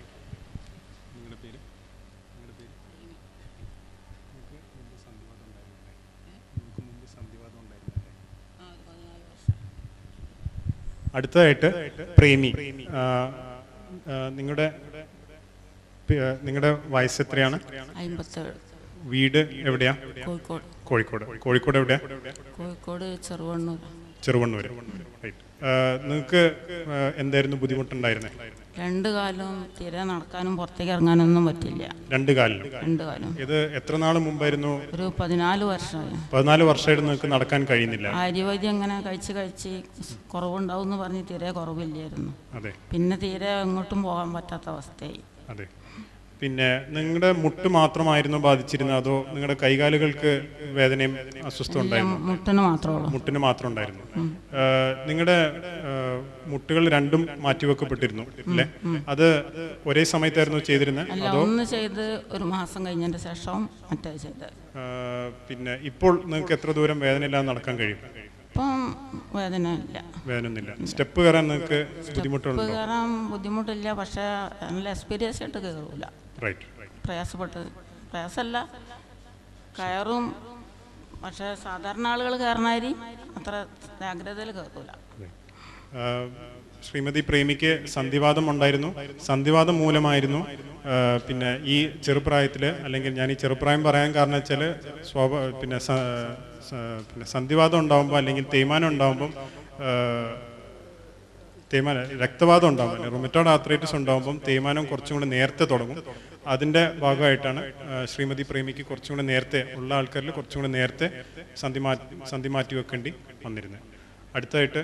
അടുത്തതായിട്ട് പ്രേമി ആ, ആ, നിങ്ങളുടെ പി- ആ, നിങ്ങളുടെ വയസ്സ് എത്രയാണ് അമ്പത്തേഴ് വീട് എവിടെയാ കോഴിക്കോട് കോഴിക്കോട് കോഴിക്കോട് എവിടെയാ കോഴിക്കോട് ചെറുവണ്ണൂർ ചെറുവണ്ണൂർ റൈറ്റ് നിങ്ങൾക്ക് എന്തായിരുന്നു ബുദ്ധിമുട്ടുണ്ടായിരുന്നത് രണ്ട് കാലം തീരെ നടക്കാനും പുറത്തേക്ക് ഇറങ്ങാനൊന്നും പറ്റില്ല രണ്ട് കാലിലും രണ്ട് കാലം ഇത് എത്ര നാൾ മുമ്പായിരുന്നു ഒരു പതിനാല് വർഷമായി പതിനാല് വർഷമായിട്ട് നിങ്ങൾക്ക് നടക്കാൻ കഴിയുന്നില്ല ആര്യവൈദ്യം ഇങ്ങനെ കഴിച്ച് കഴിച്ച് കുറവുണ്ടാവും എന്ന് പറഞ്ഞ് തീരെ കുറവില്ലായിരുന്നു അതെ പിന്നെ തീരെ എങ്ങോട്ടും പോകാൻ പറ്റാത്ത അവസ്ഥയായി അതെ പിന്നെ നിങ്ങളുടെ മുട്ട് മാത്രമായിരുന്നു ബാധിച്ചിരുന്നത് അതോ നിങ്ങളുടെ കൈകാലുകൾക്ക് വേദനയും അസ്വസ്ഥ ഉണ്ടായിരുന്നു ഇല്ല, മുട്ടിന് മാത്രമേ ഉള്ളൂ. മുട്ടിന് മാത്രം ഉണ്ടായിരുന്നു നിങ്ങളുടെ മുട്ടുകൾ രണ്ടും മാറ്റിവെക്കപ്പെട്ടിരുന്നു അല്ലേ അത് ഒരേ സമയത്തായിരുന്നു ചെയ്തിരുന്നത് അല്ല അതോ ഒന്ന് ചെയ്ത് ഒരു മാസം കഴിഞ്ഞതിൻ്റെ ശേഷം മറ്റേ ചെയ്ത് ആ, പിന്നെ ഇപ്പോൾ നിങ്ങൾക്ക് എത്ര ദൂരം വേദനയില്ലാതെ നടക്കാൻ കഴിയും ഇപ്പം വേദന ഇല്ല വേദനയൊന്നുമില്ല സ്റ്റെപ്പ് കയറാൻ നിങ്ങൾക്ക് സ്റ്റെപ്പ് ബുദ്ധിമുട്ടുണ്ടോ കയറാൻ ബുദ്ധിമുട്ടില്ല പക്ഷേ നല്ല എക്സ്പീരിയൻസ് ആയിട്ട് കയറൂല റൈറ്റ് പ്രയാസപ്പെട്ട് പ്രയാസമല്ല കയറും പക്ഷേ സാധാരണ ആളുകൾ കയറണാരി അത്ര ജാഗ്രതയിൽ കയറൂല ആ, ശ്രീമതി പ്രേമിക്ക് സന്ധിവാദം ഉണ്ടായിരുന്നു സന്ധിവാദം മൂലമായിരുന്നു ആ, പിന്നെ ഈ ചെറുപ്രായത്തിൽ അല്ലെങ്കിൽ ഞാൻ ഈ ചെറുപ്രായം പറയാൻ കാരണം വെച്ചാൽ സ്വാഭാ പിന്നെ സ- സ- പിന്നെ സന്ധിവാദം ഉണ്ടാകുമ്പോൾ അല്ലെങ്കിൽ തേയ്മാനം ഉണ്ടാകുമ്പം ആ, തേയ്മാനം രക്തവാദം ഉണ്ടാകുമ്പോൾ റൊമറ്റോഡ് ആത്രൈറ്റിസ് ഉണ്ടാകുമ്പം തേയ്മാനം കുറച്ചും കൂടി നേരത്തെ തുടങ്ങും അതിൻ്റെ ഭാഗമായിട്ടാണ് ആ, ശ്രീമതി പ്രേമിക്ക് കുറച്ചും കൂടി നേരത്തെ ഉള്ള ആൾക്കാരിൽ കുറച്ചും കൂടി നേരത്തെ സന്ധി മാറ്റി സന്ധി മാറ്റി വെക്കേണ്ടി വന്നിരുന്നത് അടുത്തായിട്ട്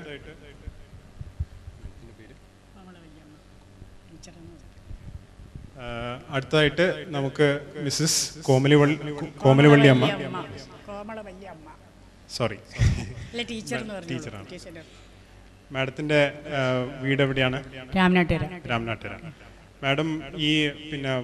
ആ, അടുത്തതായിട്ട് നമുക്ക് മിസ്സസ് കോമലിവള്ളി കോമലിവള്ളി അമ്മ കോമള വലിയ അമ്മ സോറി അല്ല ടീച്ചർ എന്ന് പറഞ്ഞു ടീച്ചറാണ് ടീച്ചർ മാഡത്തിന്റെ ആ, വീട് എവിടെയാണ് രാമനാട്ടുകര. രാമനാട്ടുകര മാഡം ഈ പിന്നെ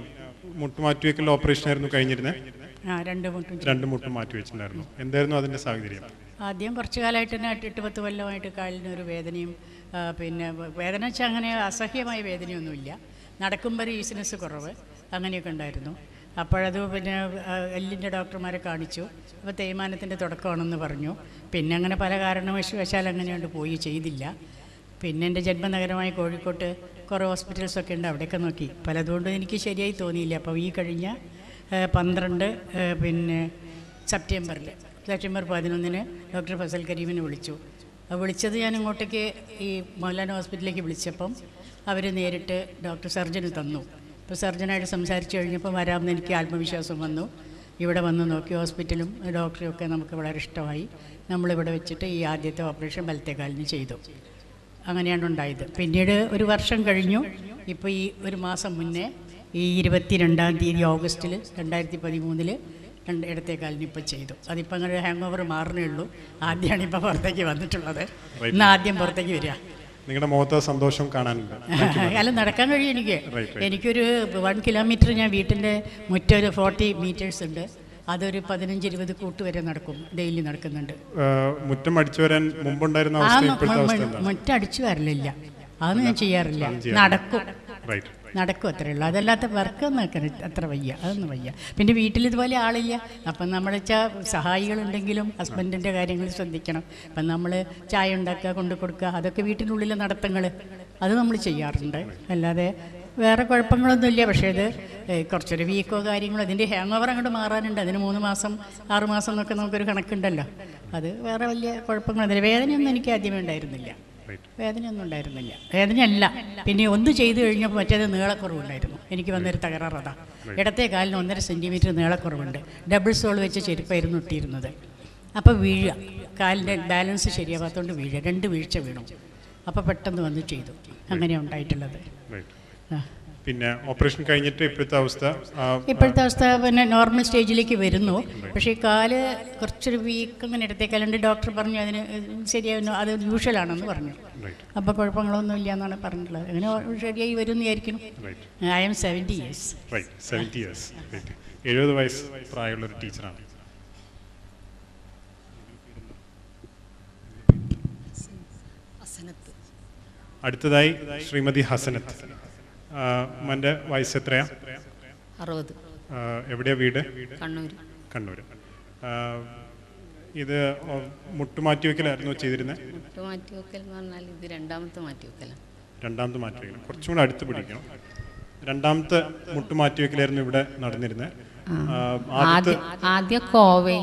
മുട്ട് മാറ്റിവെക്കൽ ഓപ്പറേഷൻ ആയിരുന്നു കഴിഞ്ഞിരുന്നത് ആ രണ്ട് മുട്ടും രണ്ട് മുട്ടും മാറ്റിവെച്ചിട്ടുണ്ടായിരുന്നു എന്തായിരുന്നു അതിന്റെ സാഹചര്യം ആദ്യം കുറച്ച് കാലമായിട്ട് തന്നെ എട്ട് പത്ത് കൊല്ലമായിട്ട് കാലിനൊരു വേദനയും ആ, പിന്നെ വ- വേദന വെച്ചാൽ അങ്ങനെ അസഹ്യമായ വേദനയൊന്നുമില്ല നടക്കുമ്പോൾ ഒരു ഈസിനെസ് കുറവ് അങ്ങനെയൊക്കെ ഉണ്ടായിരുന്നു അപ്പോഴത് പിന്നെ ആ, എല്ലിൻ്റെ ഡോക്ടർമാരെ കാണിച്ചു അപ്പോൾ തേയ്മാനത്തിൻ്റെ തുടക്കമാണെന്ന് പറഞ്ഞു പിന്നെ അങ്ങനെ പല കാരണവശാൽ അങ്ങനെയുണ്ട് പോയി ചെയ്തില്ല പിന്നെ എൻ്റെ ജന്മനഗരമായ കോഴിക്കോട്ട് കുറേ ഹോസ്പിറ്റൽസൊക്കെ ഉണ്ട് അവിടെയൊക്കെ നോക്കി പലതുകൊണ്ടും എനിക്ക് ശരിയായി തോന്നിയില്ല അപ്പോൾ ഈ കഴിഞ്ഞ ആ, പന്ത്രണ്ട് ആ, പിന്നെ സെപ്റ്റംബറിൽ സെപ്റ്റംബർ പതിനൊന്നിന് ഡോക്ടർ ഫസൽ കരീമിനെ വിളിച്ചു അപ്പോൾ വിളിച്ചത് ഞാൻ ഇങ്ങോട്ടേക്ക് ഈ മൗലാന ഹോസ്പിറ്റലിലേക്ക് വിളിച്ചപ്പം അവർ നേരിട്ട് ഡോക്ടർ സർജന് തന്നു അപ്പോൾ സർജനായിട്ട് സംസാരിച്ച് കഴിഞ്ഞപ്പോൾ വരാമെന്ന് എനിക്ക് ആത്മവിശ്വാസം വന്നു ഇവിടെ വന്ന് നോക്കി ഹോസ്പിറ്റലും ഡോക്ടറും ഒക്കെ നമുക്ക് വളരെ ഇഷ്ടമായി നമ്മളിവിടെ വെച്ചിട്ട് ഈ ആദ്യത്തെ ഓപ്പറേഷൻ വലത്തേക്കാലിന് ചെയ്തു അങ്ങനെയാണ് ഉണ്ടായത് പിന്നീട് ഒരു വർഷം കഴിഞ്ഞു ഇപ്പോൾ ഈ ഒരു മാസം മുന്നേ ഈ ഇരുപത്തി രണ്ടാം തീയതി ഓഗസ്റ്റിൽ രണ്ടായിരത്തി പതിമൂന്നിൽ രണ്ട് ഇടത്തേക്കാലിന് ഇപ്പോൾ ചെയ്തു അതിപ്പോൾ അങ്ങനെ ഹാങ് ഓവർ മാറുന്നേ ഉള്ളൂ ആദ്യമാണ് ഇപ്പോൾ പുറത്തേക്ക് വന്നിട്ടുള്ളത് ഇന്ന് ആദ്യം പുറത്തേക്ക് വരിക നിങ്ങളുടെ മുഖത്ത് സന്തോഷം കാണാനുണ്ട് Thank you, madam. അല്ല നടക്കാൻ കഴിയും എനിക്ക് Right, right. എനിക്കൊരു വൺ കിലോമീറ്റർ ഞാൻ വീട്ടിൻ്റെ മുറ്റം ഒരു ഫോർട്ടി മീറ്റേഴ്സ് ഉണ്ട് അതൊരു പതിനഞ്ച് ഇരുപത് കൂട്ട് വരെ നടക്കും ഡെയിലി നടക്കുന്നുണ്ട് ആ, മുറ്റം അടിച്ചു വരാൻ മുമ്പുണ്ടായിരുന്ന ആ അവസ്ഥ മ- ഇപ്പോഴത്തെ അവസ്ഥ മ- എന്താണ് മുറ്റം അടിച്ചു വരലില്ല അതൊന്നും ഞാൻ ചെയ്യാറില്ല അതൊന്നും ചെയ്യാറില്ല. നടക്കും റൈറ്റ് നടക്കും അത്രേ ഉള്ളൂ അതല്ലാത്ത വർക്കൊന്നും ഒക്കെ അത്ര വയ്യ അതൊന്നും വയ്യ പിന്നെ വീട്ടിൽ ഇതുപോലെ ആളില്ല അപ്പം നമ്മൾ വെച്ചാൽ സഹായികളുണ്ടെങ്കിലും ഹസ്ബൻഡിൻ്റെ കാര്യങ്ങൾ ശ്രദ്ധിക്കണം അപ്പം നമ്മൾ ചായ ഉണ്ടാക്കുക കൊണ്ടു കൊടുക്കുക അതൊക്കെ വീട്ടിനുള്ളിലെ നടത്തങ്ങൾ അത് നമ്മൾ ചെയ്യാറുണ്ട് അല്ലാതെ വേറെ കുഴപ്പങ്ങളൊന്നുമില്ല പക്ഷേ ഇത് ഏഹ്, കുറച്ചൊരു വീക്കോ കാര്യങ്ങളോ അതിൻ്റെ ഹാങ് ഓവർ അങ്ങോട്ട് മാറാനുണ്ട് അതിന് മൂന്ന് മാസം ആറ് മാസം എന്നൊക്കെ നമുക്കൊരു കണക്കുണ്ടല്ലോ അത് വേറെ വലിയ കുഴപ്പങ്ങളൊന്നുമില്ല വേദനയൊന്നും എനിക്ക് ആദ്യമേ ഉണ്ടായിരുന്നില്ല വേദനയൊന്നും ഉണ്ടായിരുന്നില്ല വേദനയല്ല പിന്നെ ഒന്ന് ചെയ്തു കഴിഞ്ഞപ്പോൾ മറ്റേത് നീളക്കുറവുണ്ടായിരുന്നു എനിക്ക് വന്നൊരു തകരാറതാ ഇടത്തെ കാലിന് ഒന്നര സെൻറ്റിമീറ്റർ നീളക്കുറവുണ്ട് ഡബിൾ സോൾ വെച്ച് ചെരുപ്പായിരുന്നു ഇട്ടിരുന്നത് അപ്പോൾ വീഴുക കാലിൻ്റെ ബാലൻസ് ശരിയാവാത്തതുകൊണ്ട് വീഴുക രണ്ട് വീഴ്ച വീണു അപ്പോൾ പെട്ടെന്ന് വന്ന് ചെയ്തു അങ്ങനെയാണ് ഉണ്ടായിട്ടുള്ളത് റൈറ്റ് ആ. പിന്നെ ഓപ്പറേഷൻ കഴിഞ്ഞിട്ട് ഇപ്പോഴത്തെ അവസ്ഥ ആ, ഇപ്പോഴത്തെ അവസ്ഥ പിന്നെ നോർമൽ സ്റ്റേജിലേക്ക് വരുന്നു പക്ഷേ ഈ കാല് കുറച്ചൊരു വീക്ക് അങ്ങനെ ഇടത്തേക്കാലുണ്ട് ഡോക്ടർ പറഞ്ഞു അതിന് ശരിയാവുന്നു അത് യൂഷ്വലാണെന്ന് പറഞ്ഞു അപ്പോൾ കുഴപ്പങ്ങളൊന്നും ഇല്ല എന്നാണ് പറഞ്ഞിട്ടുള്ളത് അങ്ങനെ ശരിയായി വരും എന്ന് വിചാരിക്കുന്നു I am seventy years right seventy years right എഴുപത് വയസ്സ് പ്രായമുള്ള ഒരു ടീച്ചറാണ് അസനത്ത് അടുത്തതായി ശ്രീമതി ഹസനത്ത് ആ, മോൻ്റെ വയസ്സ് എത്രയാ അറുപത് ആ, എവിടെയാ വീട് കണ്ണൂർ കണ്ണൂർ ആ, ഇത് ഓ, മുട്ടുമാറ്റി വെക്കലായിരുന്നു ചെയ്തിരുന്നത് മുട്ട് മാറ്റി വെക്കൽ എന്ന് പറഞ്ഞാൽ ഇത് രണ്ടാമത്തെ മാറ്റി വെക്കലാണ് രണ്ടാമത്തെ മാറ്റി വെക്കൽ കുറച്ചും കൂടെ അടുത്ത് പിടിക്കണം രണ്ടാമത്തെ മുട്ടുമാറ്റി വെക്കലായിരുന്നു ഇവിടെ നടന്നിരുന്നത് ആ, ആദ്യത്തെ ആദ്യം ആദ്യം കോവൈ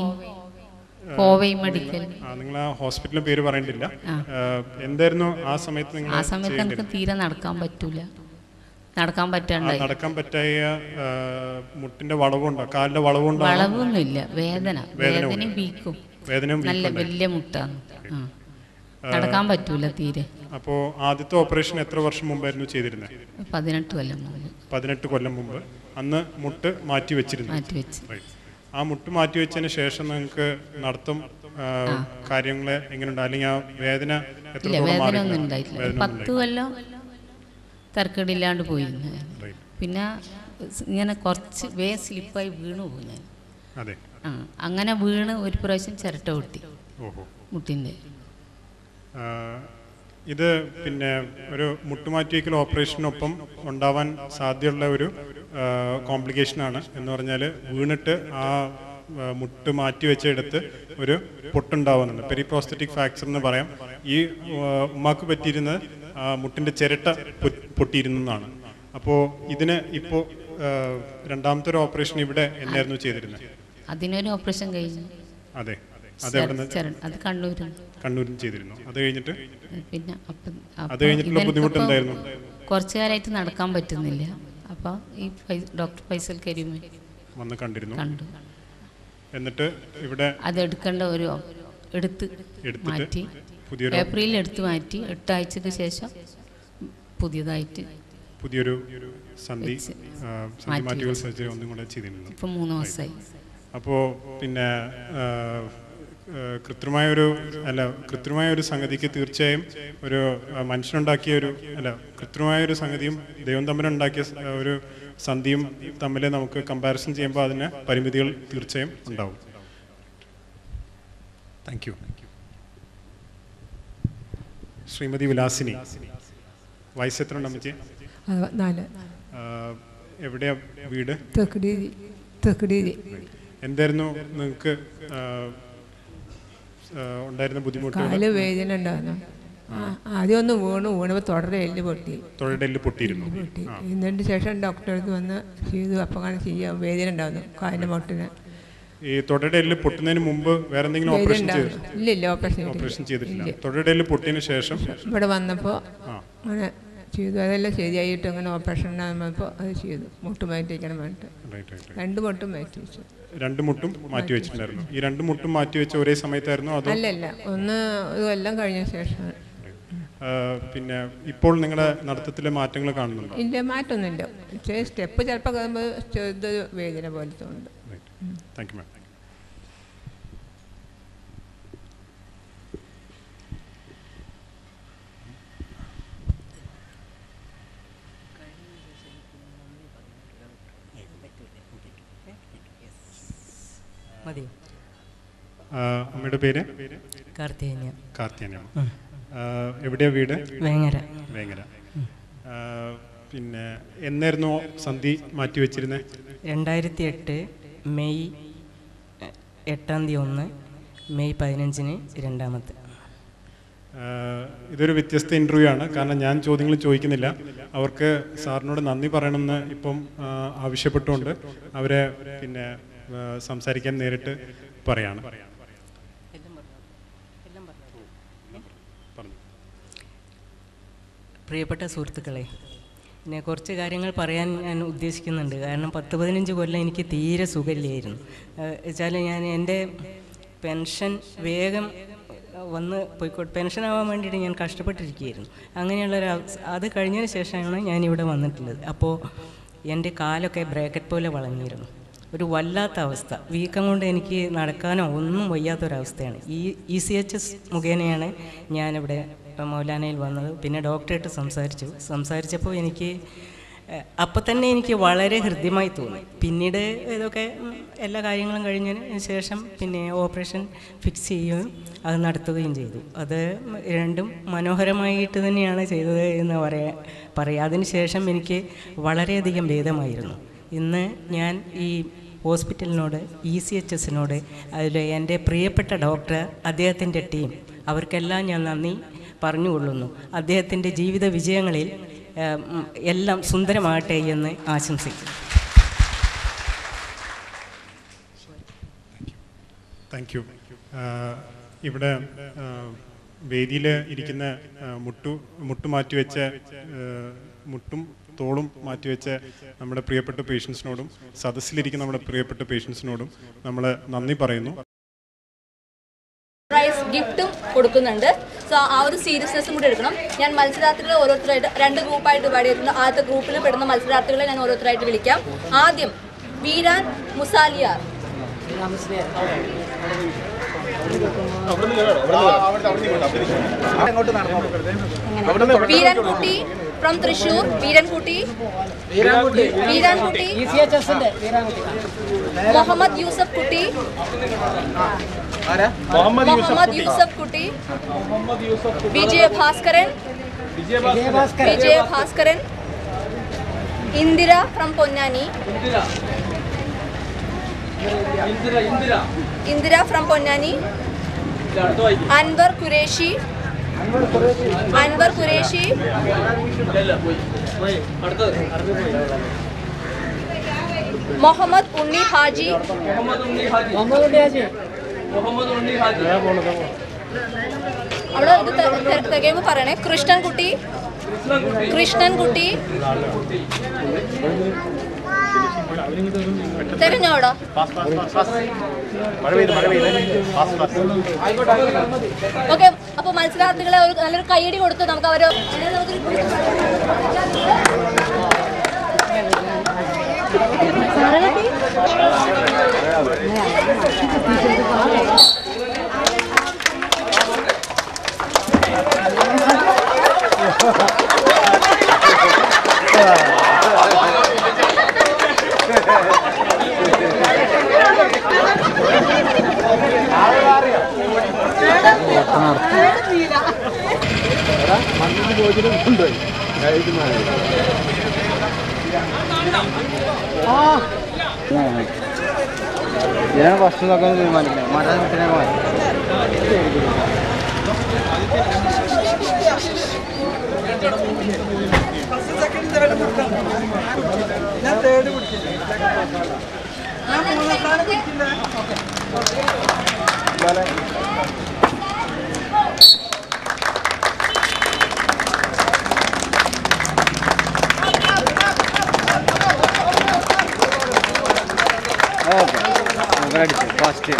കോവൈ മെഡിക്കൽ നിങ്ങൾ ആ ഹോസ്പിറ്റലിന്റെ പേര് പറയണ്ടില്ല ആ. ആ, എന്തായിരുന്നു ആ സമയത്ത് നിങ്ങൾ ആ സമയത്ത് എനിക്ക് തീരെ നടക്കാൻ പറ്റൂല നടക്കാൻ പറ്റാണ്ടായി നടക്കാൻ പറ്റായ ആ, മുട്ടിന്റെ വളവുണ്ടോ കാലിന്റെ വളവുണ്ടോ വളവൊന്നുമില്ല വേദന വേദന വേദനയും ഉണ്ട്. വീക്കും വേദനയും നല്ല വീക്കും ഉണ്ടായി. വലിയ മുട്ടാണ് ആ നടക്കാൻ പറ്റൂല തീരെ അപ്പോൾ ആദ്യത്തെ ഓപ്പറേഷൻ എത്ര വർഷം മുമ്പായിരുന്നു ചെയ്തിരുന്നത് പതിനെട്ട് കൊല്ലം മുമ്പ് പതിനെട്ട് കൊല്ലം മുമ്പ് അന്ന് മുട്ട് മാറ്റി വെച്ചിരുന്നു മാറ്റി വെച്ച്. Right. ആ മുട്ട് മാറ്റി വെച്ചതിന് ശേഷം നിങ്ങൾക്ക് നടത്തം ആ, കാര്യങ്ങള് എങ്ങനെയുണ്ട് അല്ലെങ്കിൽ ആ വേദന ഇല്ല എത്രത്തോളം വേദന മാറി ഒന്നും ഉണ്ടായിട്ടില്ല വേദന ഒന്നും പത്ത് കൊല്ലം തരക്കേടില്ലാണ്ട് പോയിരുന്നു പിന്നെ സ് ഇങ്ങനെ കുറച്ച് വേ സ്ലിപ്പായി വീണു പോകും ഞാൻ അതെ ആ അങ്ങനെ വീണ് ഒരു പ്രാവശ്യം ചിരട്ട പൊട്ടി ഓഹോ മുട്ടിൻ്റെ ആ, ഇത് പിന്നെ ഒരു മുട്ടുമാറ്റിവയ്ക്കൽ ഓപ്പറേഷനൊപ്പം ഉണ്ടാവാൻ സാധ്യതയുള്ള ഒരു കോംപ്ലിക്കേഷനാണ് എന്ന് പറഞ്ഞാൽ വീണിട്ട് ആ ആ, മുട്ട് മാറ്റി വെച്ചെടുത്ത് ഒരു പൊട്ടുണ്ടാവുന്നുണ്ട് പെരിപ്രോസ്തറ്റിക് ഫ്രാക്ചർ എന്ന് പറയാം ഈ ആ, ഉമ്മാക്ക് പറ്റിയിരുന്നത് ആ, മുട്ടിൻ്റെ ചിരട്ട പൊ- പൊട്ടിയിരുന്നതാണ് അപ്പോൾ ഇതിന് ഇപ്പോൾ രണ്ടാമത്തെ ഒരു ഓപ്പറേഷൻ ഇവിടെ എന്നായിരുന്നു ചെയ്തിരുന്നത് അതിനൊരു ഓപ്പറേഷൻ കഴിഞ്ഞു അതെ അതെവിടെ ചര- അത് കണ്ണൂരിൽ കണ്ണൂരിൽ ചെയ്തിരുന്നു അത് കഴിഞ്ഞിട്ട് പിന്നെ അപ്പം അത് കഴിഞ്ഞിട്ടുള്ള ബുദ്ധിമുട്ട് എന്തായിരുന്നു കുറച്ചു കാലമായിട്ട് നടക്കാൻ പറ്റുന്നില്ല അപ്പോൾ ഈ ഫൈ- ഡോക്ടർ ഫൈസൽ കരീമ് വന്ന് കണ്ടിരുന്നു കണ്ടു എന്നിട്ട് ഇവിടെ അത് എടുക്കേണ്ട ഒരു എടുത്ത് എടുത്തിട്ട് മാറ്റി പുതിയൊരു ഏപ്രിലിൽ എടുത്ത് മാറ്റി എട്ടാഴ്ചക്ക് ശേഷം പുതിയതായിട്ട് പുതിയൊരു സന്ധി വെച്ച് ആ, സന്ധി മാറ്റി മാറ്റുകൾ വെച്ച്. സർജറി ഒന്നും കൂടെ ചെയ്തിരുന്നു ഇപ്പം മൂന്ന് മാസമായി അപ്പോൾ പിന്നെ ആ, ആ, കൃത്രിമായ ഒരു അല്ല കൃത്രിമായ ഒരു സംഗതിക്ക് തീർച്ചയായും ഒരു ആ, മനുഷ്യനുണ്ടാക്കിയ ഒരു അല്ല കൃത്രിമായ ഒരു സംഗതിയും ദൈവം തമ്മിലുണ്ടാക്കിയ സ- ഒരു സന്ധിയും തമ്മിൽ നമുക്ക് കമ്പാരിസൺ ചെയ്യുമ്പോൾ അതിന് പരിമിതികൾ തീർച്ചയായും ഉണ്ടാവും താങ്ക് യു ശ്രീമതി വിലാസിനി വയസ്സ് എത്ര ഉണ്ട് അമ്മച്ചി ആ, നാല് ആ, എവിടെയാ വീട് തെക്കുടീരി തെക്കുടീരി എന്തായിരുന്നു നിങ്ങൾക്ക് ആ, ആ, ഉണ്ടായിരുന്ന ബുദ്ധിമുട്ടുകൾ കാല് വേദന ഉണ്ടായിരുന്നു ആ, ആദ്യം ഒന്ന് വീണു വീണപ്പോൾ തുടരെ എല്ല് പൊട്ടി തൊഴിയുടെ എല്ല് പൊട്ടിയിരുന്നു പൊട്ടി എന്നിട്ട് ശേഷം ഡോക്ടറെ അടുത്ത് വന്ന് ചെയ്തു അപ്പം കാണാൻ ചെയ്യാം വേദന ഉണ്ടായിരുന്നു കാലിൻ്റെ മുട്ടിന് ഈ തൊടയുടെ എല്ല് പൊട്ടുന്നതിന് മുമ്പ് വേറെ എന്തെങ്കിലും വേദന ഓപ്പറേഷൻ ഉണ്ടായിരുന്നു. ചെയ്തു ഇല്ല ഇല്ല ഓപ്പറേഷൻ ചെയ്തിട്ടില്ല. ഓപ്പറേഷൻ ചെയ്തിട്ടില്ല ഇല്ല. തൊടയുടെ എല്ല് പൊട്ടിയതിന് ശേഷം ഇവിടെ വന്നപ്പോൾ ആ. അങ്ങനെ ചെയ്തു അതെല്ലാം ശരിയായിട്ട് അങ്ങനെ ഓപ്പറേഷൻ വന്നപ്പോൾ അത് ചെയ്തു മുട്ട് മാറ്റി വയ്ക്കണം പറഞ്ഞിട്ട് Right, right, right. രണ്ട് മുട്ടും മാറ്റി വെച്ചു രണ്ട് മുട്ടും മാറ്റി വെച്ചിട്ടുണ്ടായിരുന്നു ഈ രണ്ട് മുട്ടും മാറ്റി വെച്ച ഒരേ സമയത്തായിരുന്നു അതോ അല്ലല്ല ഒന്ന് ഇതെല്ലാം കഴിഞ്ഞ ശേഷം ആ, പിന്നെ ഇപ്പോൾ നിങ്ങളുടെ നടത്തത്തിലെ മാറ്റങ്ങൾ കാണുന്നുണ്ടോ ഇല്ല മാറ്റമൊന്നുമില്ല പക്ഷേ സ്റ്റെപ്പ് ചിലപ്പോൾ കഴിയുമ്പോൾ ചെറുത് വേദന പോലത്തെ ഉണ്ട് താങ്ക് യു മാം മതിയോ ആ, അമ്മയുടെ പേര് കാർത്തികേയ കാർത്തിയാനി അമ്മ ഉം. ആ, എവിടെയാ വീട് വേങ്ങര. വേങ്ങര ആ, പിന്നെ എന്നായിരുന്നു സന്ധി മാറ്റി വെച്ചിരുന്നത് രണ്ടായിരത്തി എട്ട് മെയ് എ, എട്ടാം തീയതി ഒന്ന് മെയ് പതിനഞ്ചിന് രണ്ടാമത്തെ ആഹ് ഇതൊരു വ്യത്യസ്ത ഇൻ്റർവ്യൂ ആണ് കാരണം ഞാൻ ചോദ്യങ്ങൾ ചോദിക്കുന്നില്ല അവർക്ക് സാറിനോട് നന്ദി പറയണമെന്ന് ഇപ്പം ആഹ് ആവശ്യപ്പെട്ടുകൊണ്ട് അവരെ പിന്നെ ആഹ് സംസാരിക്കാൻ നേരിട്ട് പറയാണ് പ്രിയപ്പെട്ട സുഹൃത്തുക്കളെ പിന്നെ കുറച്ച് കാര്യങ്ങൾ പറയാൻ ഞാൻ ഉദ്ദേശിക്കുന്നുണ്ട് കാരണം പത്ത് പതിനഞ്ച് കൊല്ലം എനിക്ക് തീരെ സുഖമില്ലായിരുന്നു വെച്ചാൽ ഞാൻ എൻ്റെ പെൻഷൻ വേഗം വന്ന് പോയിക്കോട്ടെ പെൻഷൻ ആവാൻ വേണ്ടിയിട്ട് ഞാൻ കഷ്ടപ്പെട്ടിരിക്കുകയായിരുന്നു അങ്ങനെയുള്ള ഒരു അവസ്ഥ അത് കഴിഞ്ഞതിന് ശേഷമാണ് ഞാൻ ഇവിടെ വന്നിട്ടുള്ളത് അപ്പോൾ എൻ്റെ കാലൊക്കെ ബ്രാക്കറ്റ് പോലെ വളഞ്ഞിരുന്നു ഒരു വല്ലാത്ത അവസ്ഥ വീക്കം കൊണ്ട് എനിക്ക് നടക്കാനോ ഒന്നും വയ്യാത്തൊരവസ്ഥയാണ് ഈ ഇ സി എച്ച് എസ് മുഖേനയാണ് ഞാനിവിടെ മൗലാനയിൽ വന്നത് പിന്നെ ഡോക്ടറായിട്ട് സംസാരിച്ചു സംസാരിച്ചപ്പോൾ എനിക്ക് ഏഹ്, അപ്പം തന്നെ എനിക്ക് വളരെ ഹൃദ്യമായി തോന്നി പിന്നീട് ഇതൊക്കെ ഉം, എല്ലാ കാര്യങ്ങളും കഴിഞ്ഞതിന് ശേഷം പിന്നെ ഓപ്പറേഷൻ ഫിക്സ് ചെയ്യുകയും അത് നടത്തുകയും ചെയ്തു അത് രണ്ടും മനോഹരമായിട്ട് തന്നെയാണ് ചെയ്തത് എന്ന് പറയാ പറയാം അതിനുശേഷം എനിക്ക് വളരെയധികം ഭേദമായിരുന്നു ഇന്ന് ഞാൻ ഈ ഹോസ്പിറ്റലിനോട് ഇ സി എച്ച് എസിനോട് അതിൽ എൻ്റെ പ്രിയപ്പെട്ട ഡോക്ടർ അദ്ദേഹത്തിൻ്റെ ടീം അവർക്കെല്ലാം ഞാൻ നന്ദി പറഞ്ഞുകൊള്ളുന്നു അദ്ദേഹത്തിൻ്റെ ജീവിത വിജയങ്ങളിൽ ഏഹ്, ഉം, എല്ലാം സുന്ദരമാകട്ടെ എന്ന് ആശംസിക്കുന്നു താങ്ക് യു ഇവിടെ വേദിയിൽ ഇരിക്കുന്ന ആ, മുട്ടു മുട്ടു മാറ്റിവെച്ച ആ, മുട്ടും തോളും മാറ്റിവെച്ച നമ്മുടെ പ്രിയപ്പെട്ട പേഷ്യൻസിനോടും സദസ്സിലിരിക്കുന്ന നമ്മുടെ പ്രിയപ്പെട്ട പേഷ്യൻസിനോടും നമ്മൾ നന്ദി പറയുന്നു പ്രൈസ് ഗിഫ്റ്റും കൊടുക്കുന്നുണ്ട് സോ ആ ഒരു സീരിയസ്നെസ്സും കൂടി എടുക്കണം ഞാൻ മത്സരാർത്ഥികളെ ഓരോരുത്തരായിട്ട് രണ്ട് ഗ്രൂപ്പായിട്ട് ഡിവൈഡ് ചെയ്തിട്ടുണ്ട് ആദ്യത്തെ ഗ്രൂപ്പിൽ പെടുന്ന മത്സരാർത്ഥികളെ ഞാൻ ഓരോരുത്തരായിട്ട് വിളിക്കാം ആദ്യം Veeran Musaliyar Veerankutty from Thrissur Veerankutty Veerankutty Muhammad Yusuf Kutty Muhammad Yusuf Kutty Vijaya Bhaskaran Vijaya Bhaskaran Indira from Ponnani Indira from Ponnani Anwar Qureshi Anwar Qureshi Muhammad Unni Haji അവിടെ ഇത് തെ- തെ- തികയുമ്പോൾ പറയണേ കൃഷ്ണൻകുട്ടി കൃഷ്ണൻകുട്ടി തിരഞ്ഞോ അവിടെ ഓക്കെ അപ്പൊ മത്സരാർത്ഥികളെ ഒരു നല്ലൊരു കൈയടി കൊടുത്ത് നമുക്ക് അവര് ഞാൻ ഫസ്റ്റ് നോക്കാൻ തീരുമാനിക്കണം മരം വിട്ടിനെ ഞാൻ തേർഡ് പിടിക്കില്ല ഞാൻ മൂന്നാം സ്ഥാനം പിടിക്കില്ല ഓക്കെ അടിച്ചു first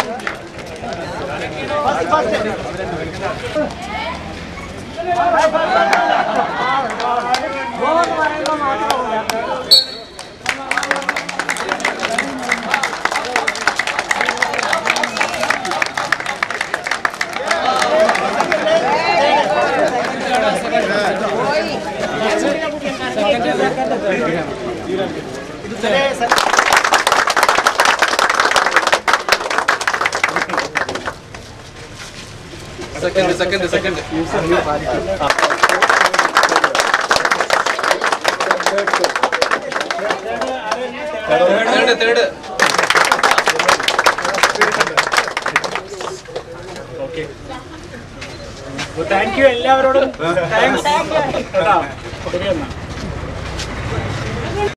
second second second third third thank you എല്ലാവരോടും താങ്ക്സ് കേട്ടോ ശരി എന്നാ